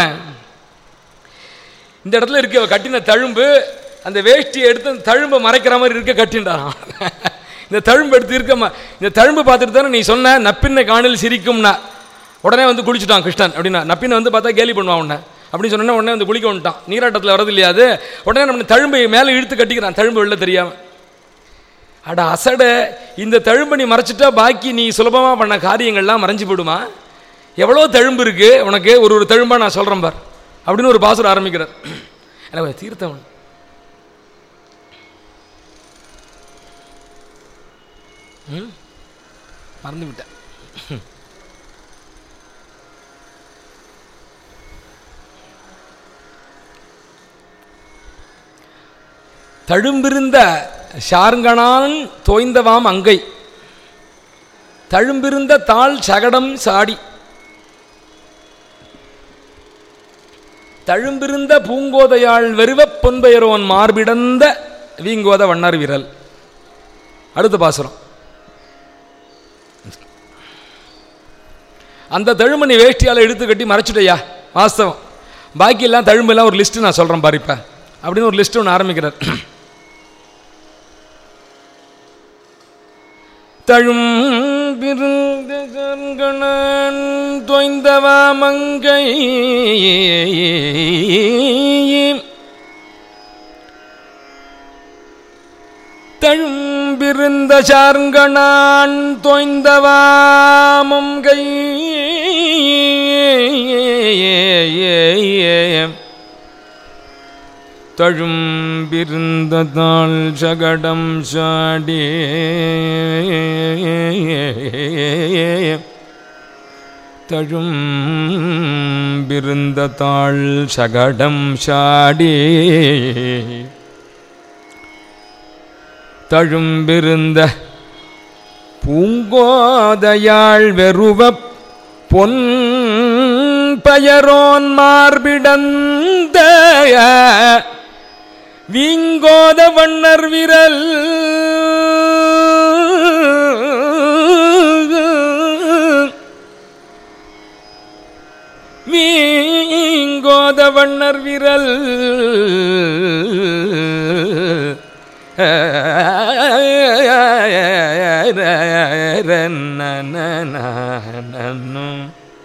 Speaker 1: இந்த இடத்துல இருக்க அவ கட்டின தழும்பு அந்த வேஷ்டியை எடுத்து அந்த தழும்பை மறைக்கிற மாதிரி இருக்க கட்டின்றாராம் இந்த தழும்பு எடுத்து இருக்க ம- இந்த தழும்பு பார்த்துட்டு தானே நீ சொன்ன நப்பின்னை காணில் சிரிக்கும்னா உடனே வந்து குளிச்சுட்டான் கிருஷ்ணன் அப்படின்னா நப்பினை வந்து பார்த்தா கேலி பண்ணுவான் உன்னை அப்படின்னு சொன்னோன்னே உடனே வந்து குளிக்க வந்துட்டான் நீராட்டத்தில் வரது இல்லையா அது உடனே நம்ம தழும்பை மேலே இழுத்து கட்டிக்கிறான் தழும்பு வெளில தெரியாம அட அசட இந்த தழும்பை நீ மறைச்சிட்டா பாக்கி நீ சுலபமாக பண்ண காரியங்கள்லாம் மறைஞ்சு போயிடுமா எவ்வளோ தழும்பு இருக்கு உனக்கு ஒரு ஒரு தழும்பா நான் சொல்கிறேன் பார் அப்படின்னு ஒரு பாசுரம் ஆரம்பிக்கிறார் எனக்கு தீர்த்தவன் ம்? மறந்து விட்டேன் தழும்பிருந்த ஷார்ங்கனான் தோய்ந்தவாம் அங்கை தழும்பிருந்த தாள் சகடம் சாடி தழும்பிருந்த பூங்கோதையாள் வெறுவப் பொன்பெயரோன் மார்பிடந்த வீங்கோத வண்ணர் விரல் அடுத்த பாசுரம் அந்த தழும்பை நீ வேஷ்டியால் எடுத்து கட்டி மறைச்சிட்டயா வாஸ்தவம் பாக்கி எல்லாம் தழும்பெல்லாம் ஒரு லிஸ்ட்டு நான் சொல்கிறேன் பாரு இப்ப அப்படின்னு ஒரு லிஸ்ட் ஒன்று ஆரம்பிக்கிறார் தழும்பிருந்தன் தொய்ந்தவா மங்கை தழும்பிருந்த சார்கணான் தொய்ந்தவாமம் கை தழும்பிருந்ததால் சகடம் சாடி தழும்பிருந்த தாள் சகடம் சாடி தழும்பிருந்த பூங்கோதையாள் வெறுவப் பொன் பயரோன் மார்பிடந்த வீங்கோத வண்ணர் விரல் வீங்கோத வண்ணர் விரல் நன்னும்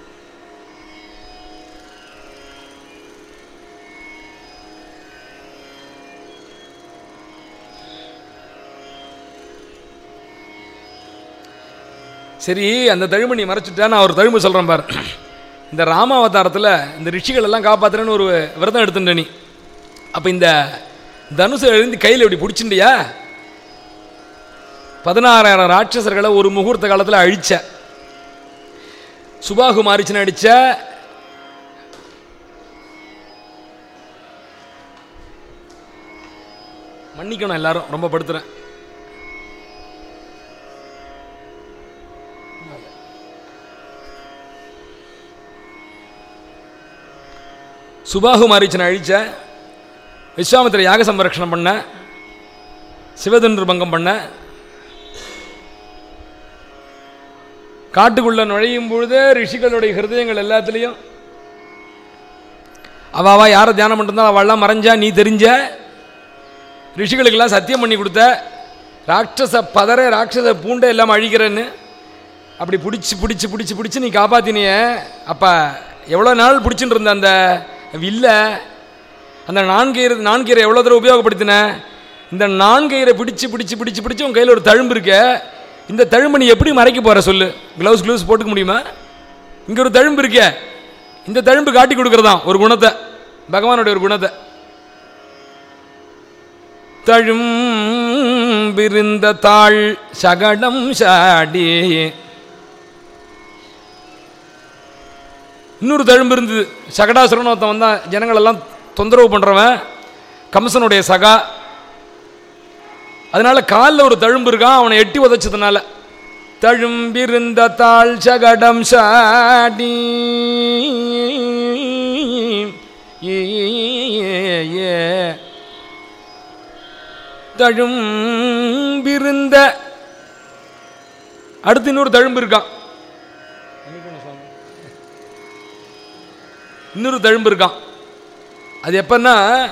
Speaker 1: சரி அந்த தழும்பு நீ மறைச்சிட்டா நான் ஒரு தழும்பு சொல்கிறேன் பார் இந்த ராமாவதாரத்தில் இந்த ரிஷிகள் எல்லாம் காப்பாத்துறேன்னு ஒரு விரதம் எடுத்துட்ட நீ அப்போ இந்த தனுசை எழுந்து கையில் இப்படி பிடிச்சிண்டியா பதினாறாயிரம் ராட்சசர்களை ஒரு முகூர்த்த காலத்தில் அழிச்ச சுபாகு மாரிச்சன் அடிச்ச மன்னிக்கணும் எல்லாரும் ரொம்ப படுத்துறேன் சுபாகு மாரீச்சனை அழிச்ச விஸ்வாமித்திர யாக சம்ரக்ஷணம் பண்ண சிவதன்று பங்கம் பண்ண காட்டுக்குள்ள நுழையும் பொழுதே ரிஷிகளுடைய ஹிருதயங்கள் எல்லாத்துலேயும் அவாவா யாரை தியானம் பண்ணிருந்தா அவள்லாம் மறைஞ்சா நீ தெரிஞ்ச ரிஷிகளுக்கெல்லாம் சத்தியம் பண்ணி கொடுத்த ராட்சச பதற ராட்சச பூண்டை எல்லாம் அழிக்கிறேன்னு அப்படி பிடிச்சி பிடிச்சி பிடிச்சி பிடிச்சி நீ காப்பாத்தினிய அப்போ எவ்வளோ நாள் பிடிச்சிட்டு இருந்த அந்த வில்ல அந்த நான்கயிறு நான்கயிறை எவ்வளோ தடவை உபயோகப்படுத்தின இந்த நான்கயிறை பிடிச்சி பிடிச்சி பிடிச்சி பிடிச்சி உன் கையில் ஒரு தழும்பு இருக்க இந்த தழும்பை நீ எப்படி மறைக்க போகிற சொல்லு க்ளவுஸ் க்ளவுஸ் போட்டுக்க முடியுமா இங்கே ஒரு தழும்பு இருக்கே இந்த தழும்பு காட்டி கொடுக்குறதான் ஒரு குணத்தை பகவானுடைய ஒரு குணத்தை தழும்பிருந்த தாள் சகடம் சாடி இன்னொரு தழும்பு இருந்தது சகடாசுரன் ஒருத்தன் வந்தான் ஜனங்களெல்லாம் தொந்தரவு பண்ணுறவன் கம்சனுடைய சகா அதனால காலில் ஒரு தழும்பு இருக்கான் அவனை எட்டி உதைச்சதுனால தழும்பிருந்த தாள் சகடம் சாடி ஏ தழும்பிருந்த அடுத்து இன்னொரு தழும்பு இருக்கான் இன்னொரு தழும்பு இருக்கான் அது எப்பன்னா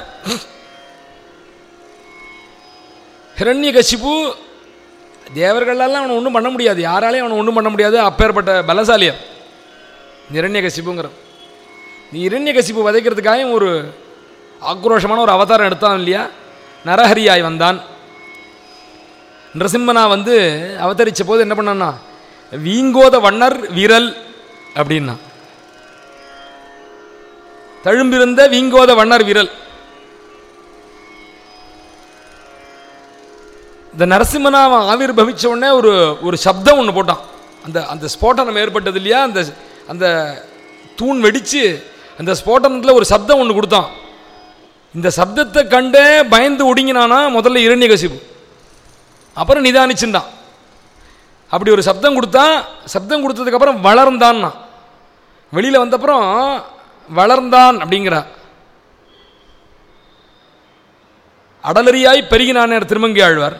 Speaker 1: ஹிரண்ய கசிப்பு தேவர்களெல்லாம் அவனை ஒன்றும் பண்ண முடியாது யாராலையும் அவனை ஒன்றும் பண்ண முடியாது அப்பேற்பட்ட பலசாலியர் இரண்ய கசிப்புங்கிற நீ இரண்ய கசிப்பு வதைக்கிறதுக்காக ஒரு ஆக்ரோஷமான ஒரு அவதாரம் எடுத்தான் இல்லையா நரஹரியாய் வந்தான் நரசிம்மனா வந்து அவதரித்த போது என்ன பண்ணான்னா வீங்கோத வண்ணர் விரல் அப்படின்னா தழும்பிருந்த வீங்கோத வண்ணர் விரல் இந்த நரசிம்மனாவன் ஆவிர் பவிச்ச உடனே ஒரு ஒரு சப்தம் ஒன்று போட்டான் அந்த அந்த ஸ்போட்டனம் ஏற்பட்டது இல்லையா அந்த அந்த தூண் வெடித்து அந்த ஸ்போட்டனத்தில் ஒரு சப்தம் ஒன்று கொடுத்தான் இந்த சப்தத்தை கண்டே பயந்து ஒடுங்கினானா முதல்ல இரண்யகசிபு அப்புறம் நிதானிச்சுட்டான் அப்படி ஒரு சப்தம் கொடுத்தான் சப்தம் கொடுத்ததுக்கப்புறம் வளர்ந்தான்னா வெளியில் வந்தப்புறம் வளர்ந்தான் அப்படிங்கிறா அடலரியாய் பெருகினான் திருமங்கி ஆழ்வார்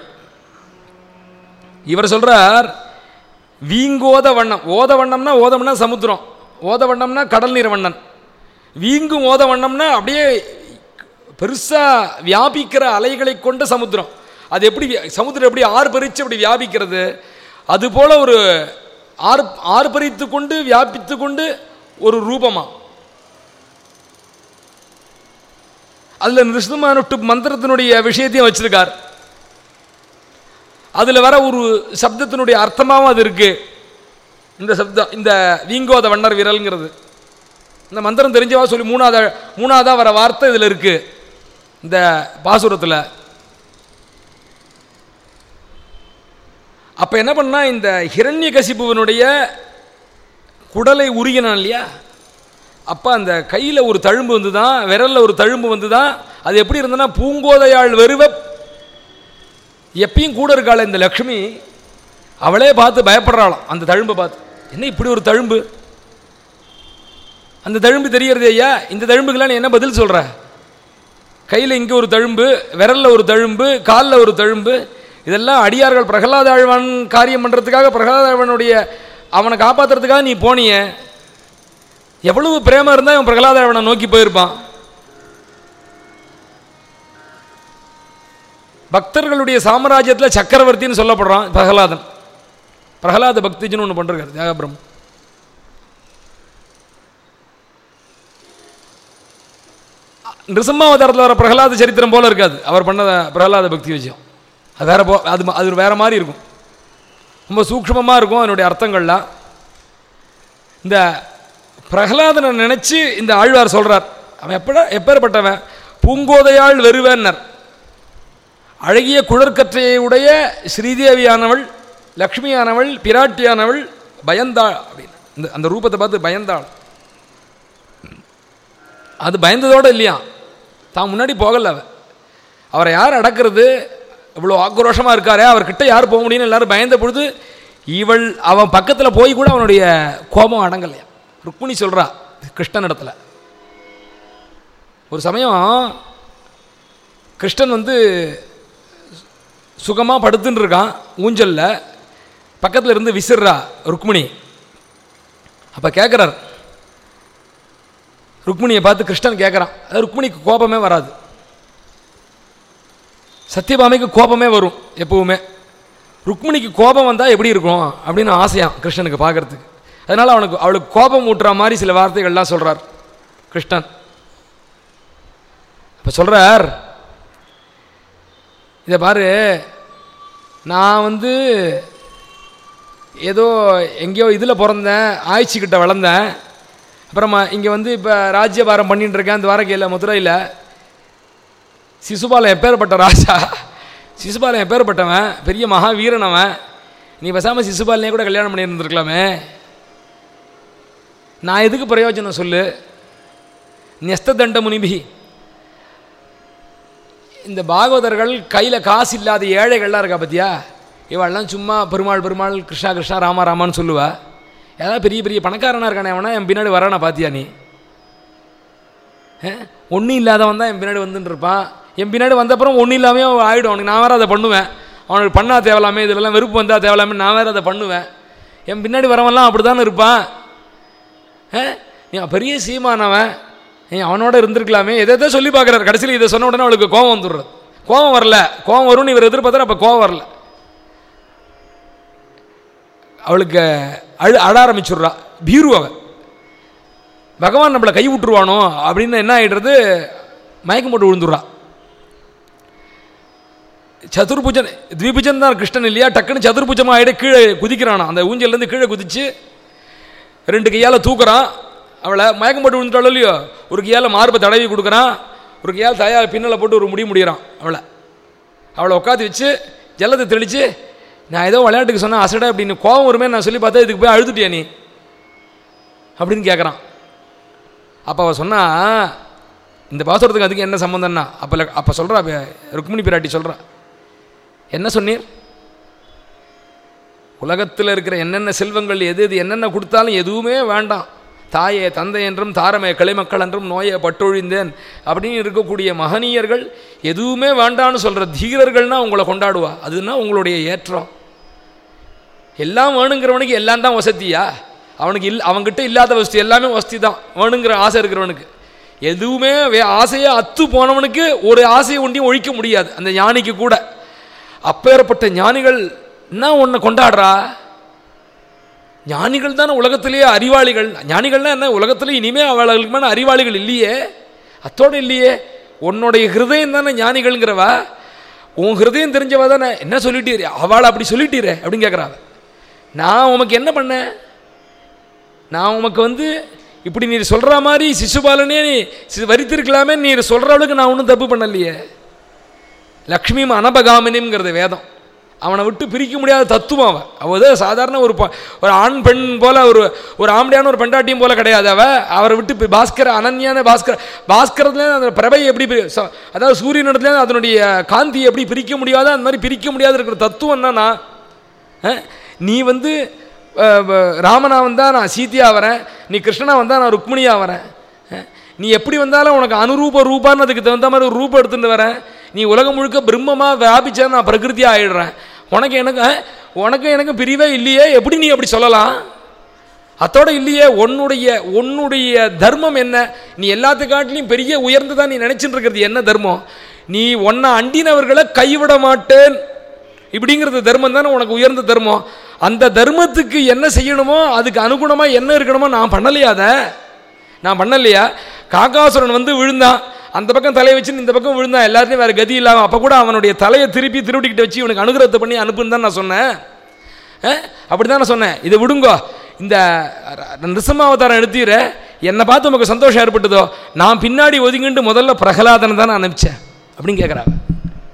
Speaker 1: இவர் சொல்றார் வீங்கோத வண்ணம் ஓத வண்ணம்னா ஓதம்னா சமுத்திரம் ஓத வண்ணம்னா கடல் நீர் வண்ணன் வீங்கும் ஓத வண்ணம்னா அப்படியே பெருசா வியாபிக்கிற அலைகளை கொண்ட சமுத்திரம் அது எப்படி வி- சமுத்திரம் எப்படி ஆறு பறித்து அப்படி வியாபிக்கிறது அதுபோல ஒரு ஆறு ஆறு பறித்து கொண்டு வியாபித்து கொண்டு ஒரு ரூபமா அதுல நிருஷ்ணமானுட்டு மந்திரத்தினுடைய விஷயத்தையும் வச்சிருக்கார் அதுல வர ஒரு சப்தத்தினுடைய அர்த்தமாகவும் அது இருக்கு இந்த சப்தம் இந்த வீங்கோத வண்ணர் விரல்ங்கிறது இந்த மந்திரம் தெரிஞ்சவா சொல்லி மூணாவது மூணாவதா வர வார்த்தை இதுல இருக்கு இந்த பாசுரத்தில் அப்ப என்ன பண்ணா இந்த ஹிரண்ய கசிப்புவனுடைய குடலை உருகினான் இல்லையா அப்போ அந்த கையில் ஒரு தழும்பு வந்து தான் விரலில் ஒரு தழும்பு வந்து தான் அது எப்படி இருந்ததுன்னா பூங்கோதையாள் வெறுவ எப்பயும் கூட இருக்காள இந்த லக்ஷ்மி அவளே பார்த்து பயப்படுறாளாம் அந்த தழும்பை பார்த்து என்ன இப்படி ஒரு தழும்பு அந்த தழும்பு தெரியறது ஐயா இந்த தழும்புக்கெல்லாம் நீ என்ன பதில் சொல்ற கையில் இங்கே ஒரு தழும்பு விரலில் ஒரு தழும்பு காலில் ஒரு தழும்பு இதெல்லாம் அடியார்கள் பிரகலாத ஆழ்வான் காரியம் பண்ணுறதுக்காக பிரகலாத ஆழ்வானுடைய அவனை காப்பாற்றுறதுக்காக நீ போனியே எவ்வளவு பிரேமம் இருந்தால் இவன் பிரகலாத ஆழ்வானை நோக்கி போயிருப்பான் பக்தர்களுடைய சாம்ராஜ்யத்தில் சக்கரவர்த்தின்னு சொல்லப்படுறான் பிரகலாதன் பிரகலாத பக்திஜின்னு ஒன்று பண்ணுறாரு தியாகபிரம் நிருசிம்மாவதாரத்தில் வர பிரகலாத சரித்திரம் போல இருக்காது அவர் பண்ண பிரகலாத பக்தி விஷயம் அது வேற போ அது ம- அது வேற மாதிரி இருக்கும் ரொம்ப சூக்ஷ்மமாக இருக்கும் அதனுடைய அர்த்தங்கள்லாம் இந்த பிரகலாதனை நினைச்சு இந்த ஆழ்வார் சொல்றார் அவன் எப்பட எப்பேற்பட்டவன் பூங்கோதையாள் வெறுவேன்னர் அழகிய குழற்கற்றையை உடைய ஸ்ரீதேவியானவள் லக்ஷ்மியானவள் பிராட்டியானவள் பயந்தாள் அப்படின்னு இந்த அந்த ரூபத்தை பார்த்து பயந்தாள் அது பயந்ததோடு இல்லையா தான் முன்னாடி போகல அவ அவரை யார் அடக்கிறது இவ்வளோ ஆக்ரோஷமாக இருக்காரே அவர்கிட்ட யார் போக முடியும்னு எல்லாரும் பயந்த பொழுது இவள் அவன் பக்கத்தில் போய் கூட அவனுடைய கோபம் அடங்கலையா ருக்மிணி சொல்கிறா கிருஷ்ணன் இடத்துல ஒரு சமயம் கிருஷ்ணன் வந்து சுகமாக படுத்துன்னு இருக்கான் ஊஞ்சலில் பக்கத்தில் இருந்து விசிறா ருக்மிணி அப்போ கேட்குறார் ருக்மிணியை பார்த்து கிருஷ்ணன் கேட்குறான் அது ருக்மிணிக்கு கோபமே வராது சத்யபாமைக்கு கோபமே வரும் எப்பவுமே ருக்மிணிக்கு கோபம் வந்தால் எப்படி இருக்கும் அப்படின்னு ஆசையாம் கிருஷ்ணனுக்கு பார்க்கறதுக்கு அதனால் அவனுக்கு அவளுக்கு கோபம் ஊட்டுற மாதிரி சில வார்த்தைகள்லாம் சொல்கிறார் கிருஷ்ணன் இப்போ சொல்கிறார் இதை பாரு நான் வந்து ஏதோ எங்கேயோ இதில் பிறந்தேன் ஆய்ச்சிக்கிட்ட வளர்ந்தேன் அப்புறமா இங்கே வந்து இப்போ ராஜ்யபாரம் பண்ணிட்டு இருக்கேன் துவாரகையில் மதுரையில் சிசுபாலன் எப்பேற்பட்ட ராஜா சிசுபாலன் எப்பேற்பட்டவன் பெரிய மகாவீரன் அவன் நீ பேசாமல் சிசுபாலனே கூட கல்யாணம் பண்ணி இருந்திருக்கலாமே நான் எதுக்கு பிரயோஜனம் சொல்லு நெஸ்த தண்ட முனிபி இந்த பாகவதர்கள் கையில் காசு இல்லாத ஏழைகள்லாம் இருக்கா பார்த்தியா இவெல்லாம் சும்மா பெருமாள் பெருமாள் கிருஷ்ணா கிருஷ்ணா ராமா ராமான்னு சொல்லுவா ஏதாவது பெரிய பெரிய பணக்காரனாக இருக்கானே அவனா என் பின்னாடி வரானா பாத்தியா நீ ஒன்றும் இல்லாதவன் தான் என் பின்னாடி வந்துட்டு இருப்பான் என் பின்னாடி வந்தப்புறம் ஒன்றும் இல்லாமே அவன் ஆகிடும் அவனுக்கு நான் வேறு அதை பண்ணுவேன் அவனுக்கு பண்ணா தேவலாமே இதெல்லாம் வெறுப்பு வந்தால் தேவலாமே நான் வேறு அதை பண்ணுவேன் என் பின்னாடி வரவன்லாம் அப்படி தானே இருப்பான் ஆ? நீ பெரிய சீமானவன் நீ அவனோட இருந்திருக்கலாமே எதை எதை சொல்லி பார்க்குறாரு கடைசியில் இதை சொன்ன உடனே அவளுக்கு கோவம் வந்துடுறது கோவம் வரல கோவம் வரும்னு இவர் எதிர்பார்த்தாரு அப்போ கோவம் வரல அவளுக்கு அழு அழ ஆரம்பிச்சுடுறா பீரு அவ பகவான் நம்மளை கை விட்டுருவானோ அப்படின்னு என்ன ஆகிடுறது மயக்கம் போட்டு விழுந்துடுறா சதுர்புஜன் த்விபுஜன் தான் கிருஷ்ணன் இல்லையா டக்குன்னு சதுர்புஜமாக ஆகிட கீழே குதிக்கிறானா அந்த ஊஞ்சல்லேருந்து கீழே குதிச்சு ரெண்டு கையால் தூக்குறான் அவளை மயக்கம் போட்டு விழுந்துட்டாளோ இல்லையோ ஒரு கையால் மார்பை தடவி கொடுக்குறான் ஒரு கையால் தயார் பின்னலை போட்டு ஒரு முடி முடிகிறான் அவளை அவளை உட்காந்து வச்சு ஜல்லத்தை தெளித்து நான் ஏதோ விளையாட்டுக்கு சொன்னேன் அசடை அப்படின்னு கோவம் வருமே நான் சொல்லி பார்த்தா இதுக்கு போய் அழுதுட்டியா நீ அப்படின்னு கேட்குறான் அப்போ அவள் சொன்னா இந்த பாசுரத்துக்கு அதுக்கு என்ன சம்மந்தம்னா அப்போ அப்போ சொல்கிறா ருக்மிணி பிராட்டி சொல்கிறா என்ன சொன்னீர் உலகத்தில் இருக்கிற என்னென்ன செல்வங்கள் எது எது என்னென்ன கொடுத்தாலும் எதுவுமே வேண்டாம் தாயே தந்தை என்றும் தாரமே கிளைமக்கள் என்றும் நோயை பட்டொழிந்தேன் அப்படின்னு இருக்கக்கூடிய மகனீயர்கள் எதுவுமே வேண்டான்னு சொல்கிற தீரர்கள்னா உங்களை கொண்டாடுவா அதுனா உங்களுடைய ஏற்றம் எல்லாம் வேணுங்கிறவனுக்கு எல்லாம் தான் வசதியா அவனுக்கு இல் அவன்கிட்ட இல்லாத வசதி எல்லாமே வசதி தான் வேணுங்கிற ஆசை இருக்கிறவனுக்கு எதுவுமே வே ஆசையை அத்து போனவனுக்கு ஒரு ஆசையை ஒன்றையும் ஒழிக்க முடியாது அந்த ஞானிக்கு கூட அப்பேற்பட்ட ஞானிகள் என்ன உன்னை கொண்டாடுறா ஞானிகள் தானே உலகத்திலேயே அறிவாளிகள் ஞானிகள்னா என்ன உலகத்திலே இனிமே அவளுக்கு மேலே அறிவாளிகள் இல்லையே அத்தோடு இல்லையே உன்னுடைய ஹிருதயம் தானே ஞானிகள்ங்கிறவா உன் ஹிருதயம் தெரிஞ்சவா தானே என்ன சொல்லிட்டீரே அவளை அப்படி சொல்லிட்டீரே அப்படின்னு கேட்குறாவ நான் உமக்கு என்ன பண்ணேன் நான் உமக்கு வந்து இப்படி நீர் சொல்கிற மாதிரி சிசுபாலனே நீ சி- வரித்திருக்கலாமே நீர் சொல்கிற அளவுக்கு நான் ஒன்றும் தப்பு பண்ணலையே லக்ஷ்மியும் அனபகாமினிங்கிறது வேதம் அவனை விட்டு பிரிக்க முடியாத தத்துவம் அவன் அவ ஏதோ சாதாரண ஒரு ப- ஒரு ஆண் பெண் போல ஒரு ஒரு ஆம்படியான ஒரு பெண்டாட்டியும் போல கிடையாது அவ அவரை விட்டு பி- பாஸ்கர அனன்யான பாஸ்கர பாஸ்கரத்துல அந்த பிரபை எப்படி பிரி- ச- அதாவது சூரியனிடத்துல அதனுடைய காந்தி எப்படி பிரிக்க முடியாதோ அந்த மாதிரி பிரிக்க முடியாத இருக்கிற தத்துவம் என்னன்னா அஹ், நீ வந்து அஹ், வ- ராமனா வந்தால் நான் சீதையா வரேன் நீ கிருஷ்ணனா வந்தால் நான் ருக்மிணியா வரேன் அஹ், நீ எப்படி வந்தாலும் உனக்கு அனுரூப ரூபான்னு அதுக்கு தகுந்த மாதிரி ஒரு ரூபம் எடுத்துட்டு வரேன் நீ உலகம் முழுக்க பிரம்மமாக வியாபிச்சா நான் பிரகிருதியாக ஆயிடுறேன் உனக்கு எனக்கு அஹ், உனக்கு எனக்கு பிரிவே இல்லையே எப்படி நீ அப்படி சொல்லலாம் அத்தோட இல்லையே உன்னுடைய உன்னுடைய தர்மம் என்ன நீ எல்லாத்துக்காட்டிலையும் பெரிய உயர்ந்ததா நீ நினைச்சிட்டு இருக்கிறது என்ன தர்மம் நீ உன்னை அண்டினவர்களை கைவிட மாட்டேன் இப்படிங்கிறது தர்மம் தானே உனக்கு உயர்ந்த தர்மம் அந்த தர்மத்துக்கு என்ன செய்யணுமோ அதுக்கு அனுகுணமாக என்ன இருக்கணுமோ நான் பண்ணலையா அதை நான் பண்ணலையா காக்காசுரன் வந்து விழுந்தான் அந்த பக்கம் தலையை வச்சு இந்த பக்கம் விழுந்தான் எல்லாருமே வேற கதி இல்லாமல் அப்போ கூட அவனுடைய தலையை திருப்பி திருவடிக்கிட்ட வச்சு இவனுக்கு அனுகிரகத்தை பண்ணி அனுப்புன்னு தான் நான் சொன்னேன் அப்படி தான் நான் சொன்னேன் இதை விடுங்கோ இந்த நிருசமாவதாரம் எடுத்தீர என்னை பார்த்து உமக்கு சந்தோஷம் ஏற்பட்டதோ நான் பின்னாடி ஒதுங்கிட்டு முதல்ல பிரகலாதனை தான் நான் அனுப்பிச்சேன் அப்படின்னு கேட்குறாங்க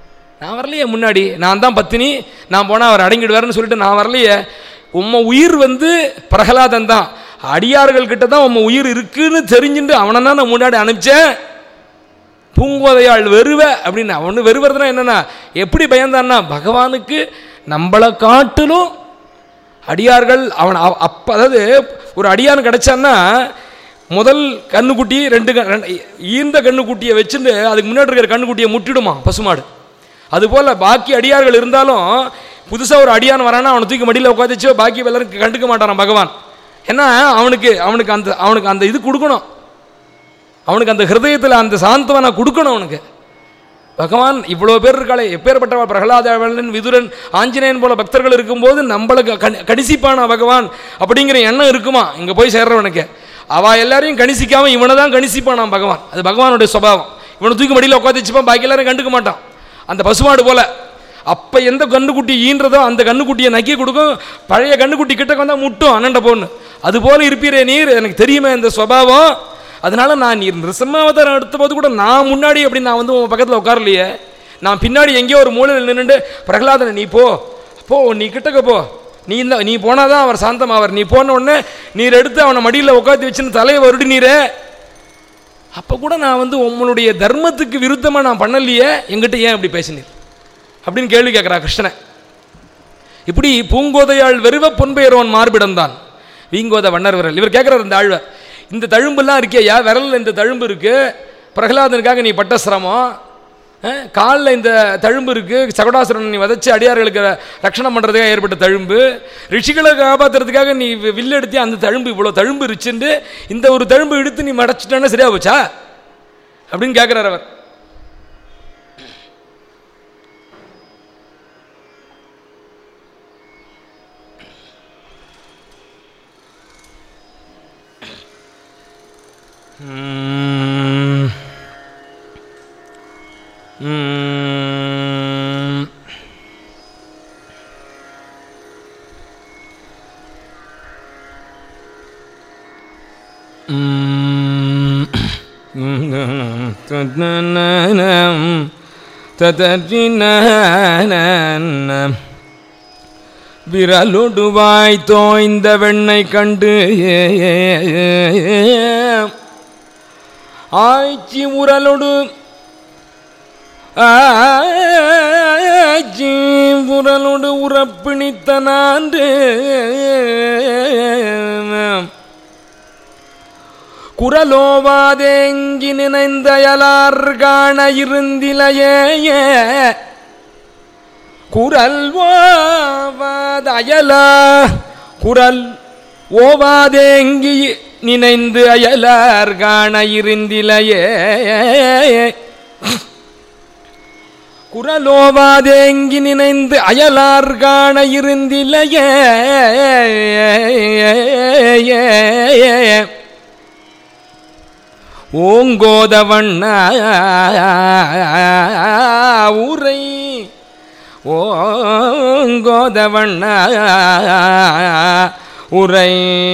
Speaker 1: நான் வரலையே முன்னாடி நான் தான் பத்தினி நான் போனால் அவர் அடங்கிடுவாருன்னு சொல்லிட்டு நான் வரலையே உம்ம உயிர் வந்து பிரகலாதன் தான் அடியார்கள் கிட்ட தான் உம்ம உயிர் இருக்குன்னு தெரிஞ்சுட்டு அவனை தான் நான் முன்னாடி அனுப்பிச்சேன் பூங்கோதையாள் வெறுவ அப்படின்னு அவனு வெறுவதுனா என்னன்னா எப்படி பயந்தான்னா பகவானுக்கு நம்மளை காட்டிலும் அடியார்கள் அவன் அவ- அப்ப அதாவது ஒரு அடியான் கிடைச்சான்னா முதல் கண்ணுக்குட்டி ரெண்டு க- ரெண்டு ஈந்த கண்ணுக்குட்டியை வச்சுட்டு அதுக்கு முன்னாடி இருக்கிற கண்ணுக்குட்டியை முட்டிடுமா பசுமாடு அதுபோல் பாக்கி அடியார்கள் இருந்தாலும் புதுசாக ஒரு அடியான் வரானா அவனை தூக்கி மடியில் உட்காந்துச்சு பாக்கி எல்லாரும் கண்டுக்க மாட்டானான் பகவான் ஏன்னா அவனுக்கு அவனுக்கு அந்த அவனுக்கு அந்த இது கொடுக்கணும் அவனுக்கு அந்த ஹிருதயத்தில் அந்த சாந்தவனை கொடுக்கணும் அவனுக்கு பகவான் இவ்வளோ பேர் இருக்காளே எப்பேற்பட்டவா பிரகலாதவன் விதுரன் ஆஞ்சநேயன் போல பக்தர்கள் இருக்கும்போது நம்மளுக்கு கணி கணிசிப்பானா பகவான் அப்படிங்கிற எண்ணம் இருக்குமா இங்கே போய் சேர்றவனுக்கு அவ எல்லாரையும் கணிசிக்காம இவனை தான் கணிசிப்பானாம் பகவான் அது பகவானுடைய சுபாவம் இவனை தூக்கி மடியில் உட்காந்து வச்சுப்பான் பாக்கி எல்லாரும் கண்டுக்க மாட்டான் அந்த பசுமாடு போல அப்போ எந்த கண்ணுக்குட்டி ஈன்றதோ அந்த கண்ணுக்குட்டியை நக்கி கொடுக்கும் பழைய கண்ணுக்குட்டி கிட்ட வந்தால் முட்டும் அண்ணன்ட பொண்ணு அது போல இருப்பீரே நீர் எனக்கு தெரியுமே இந்த சுபாவம் அதனால நான் நீ நிருசம்மாவதாரம் எடுத்த போது கூட நான் முன்னாடி அப்படி நான் வந்து உன் பக்கத்தில் உட்காரலையே நான் பின்னாடி எங்கேயோ ஒரு மூலையில் நின்றுட்டு பிரகலாதனை நீ போ போ நீ கிட்டக்க போ நீ இந்த நீ போனாதான் அவர் சாந்தமாவார் நீ போன உடனே நீர் எடுத்து அவனை மடியில் உட்காந்து வச்சுன்னு தலையை வருடி நீரே அப்போ கூட நான் வந்து உங்களுடைய தர்மத்துக்கு விருத்தமாக நான் பண்ணலையே எங்கிட்ட ஏன் இப்படி பேசினீர் அப்படின்னு கேள்வி கேட்குறா கிருஷ்ணனை இப்படி பூங்கோதையாள் வெறுவ பொன்பெயரோன் மார்பிடம்தான் வீங்கோத வண்ணர் விரல் இவர் கேட்குறாரு இந்த ஆழ்வார் இந்த தழும்பெல்லாம் இருக்கியா விரலில் இந்த தழும்பு இருக்கு பிரகலாதனுக்காக நீ பட்ட சிரமம் காலில் இந்த தழும்பு இருக்கு சகடாசுரன் நீ வதச்சு அடியார்களுக்கு ரட்சணம் பண்ணுறதுக்காக ஏற்பட்ட தழும்பு ரிஷிகளை காப்பாற்றுறதுக்காக நீ வி- வில்லு எடுத்தி அந்த தழும்பு இவ்வளோ தழும்பு இருச்சுண்டு இந்த ஒரு தழும்பு எடுத்து நீ மடைச்சிட்டான்னா சரியா போச்சா அப்படின்னு கேட்குறாரு அவர் ம். ம். ம். தனனனம். ததறினனம். விரலொடுவாய் தோய்ந்த வெண்ணை கண்டு ஆய்ச்சி உரலொடு ஆச்சி உரலொடு உறப்பிணித்த நான்று குரலோவாதேங்கி நினைந்தயலார் காண இருந்திலையே குரல் ஓவாத குரல் ஓவாதேங்கி நினைந்து அயலார் காண இருந்திலையே குரலோவாதேங்கி நினைந்து அயலார் காண இருந்திலையே ஓங்கோதவண்ண ஊரை ஓங்கோதவண்ண உரை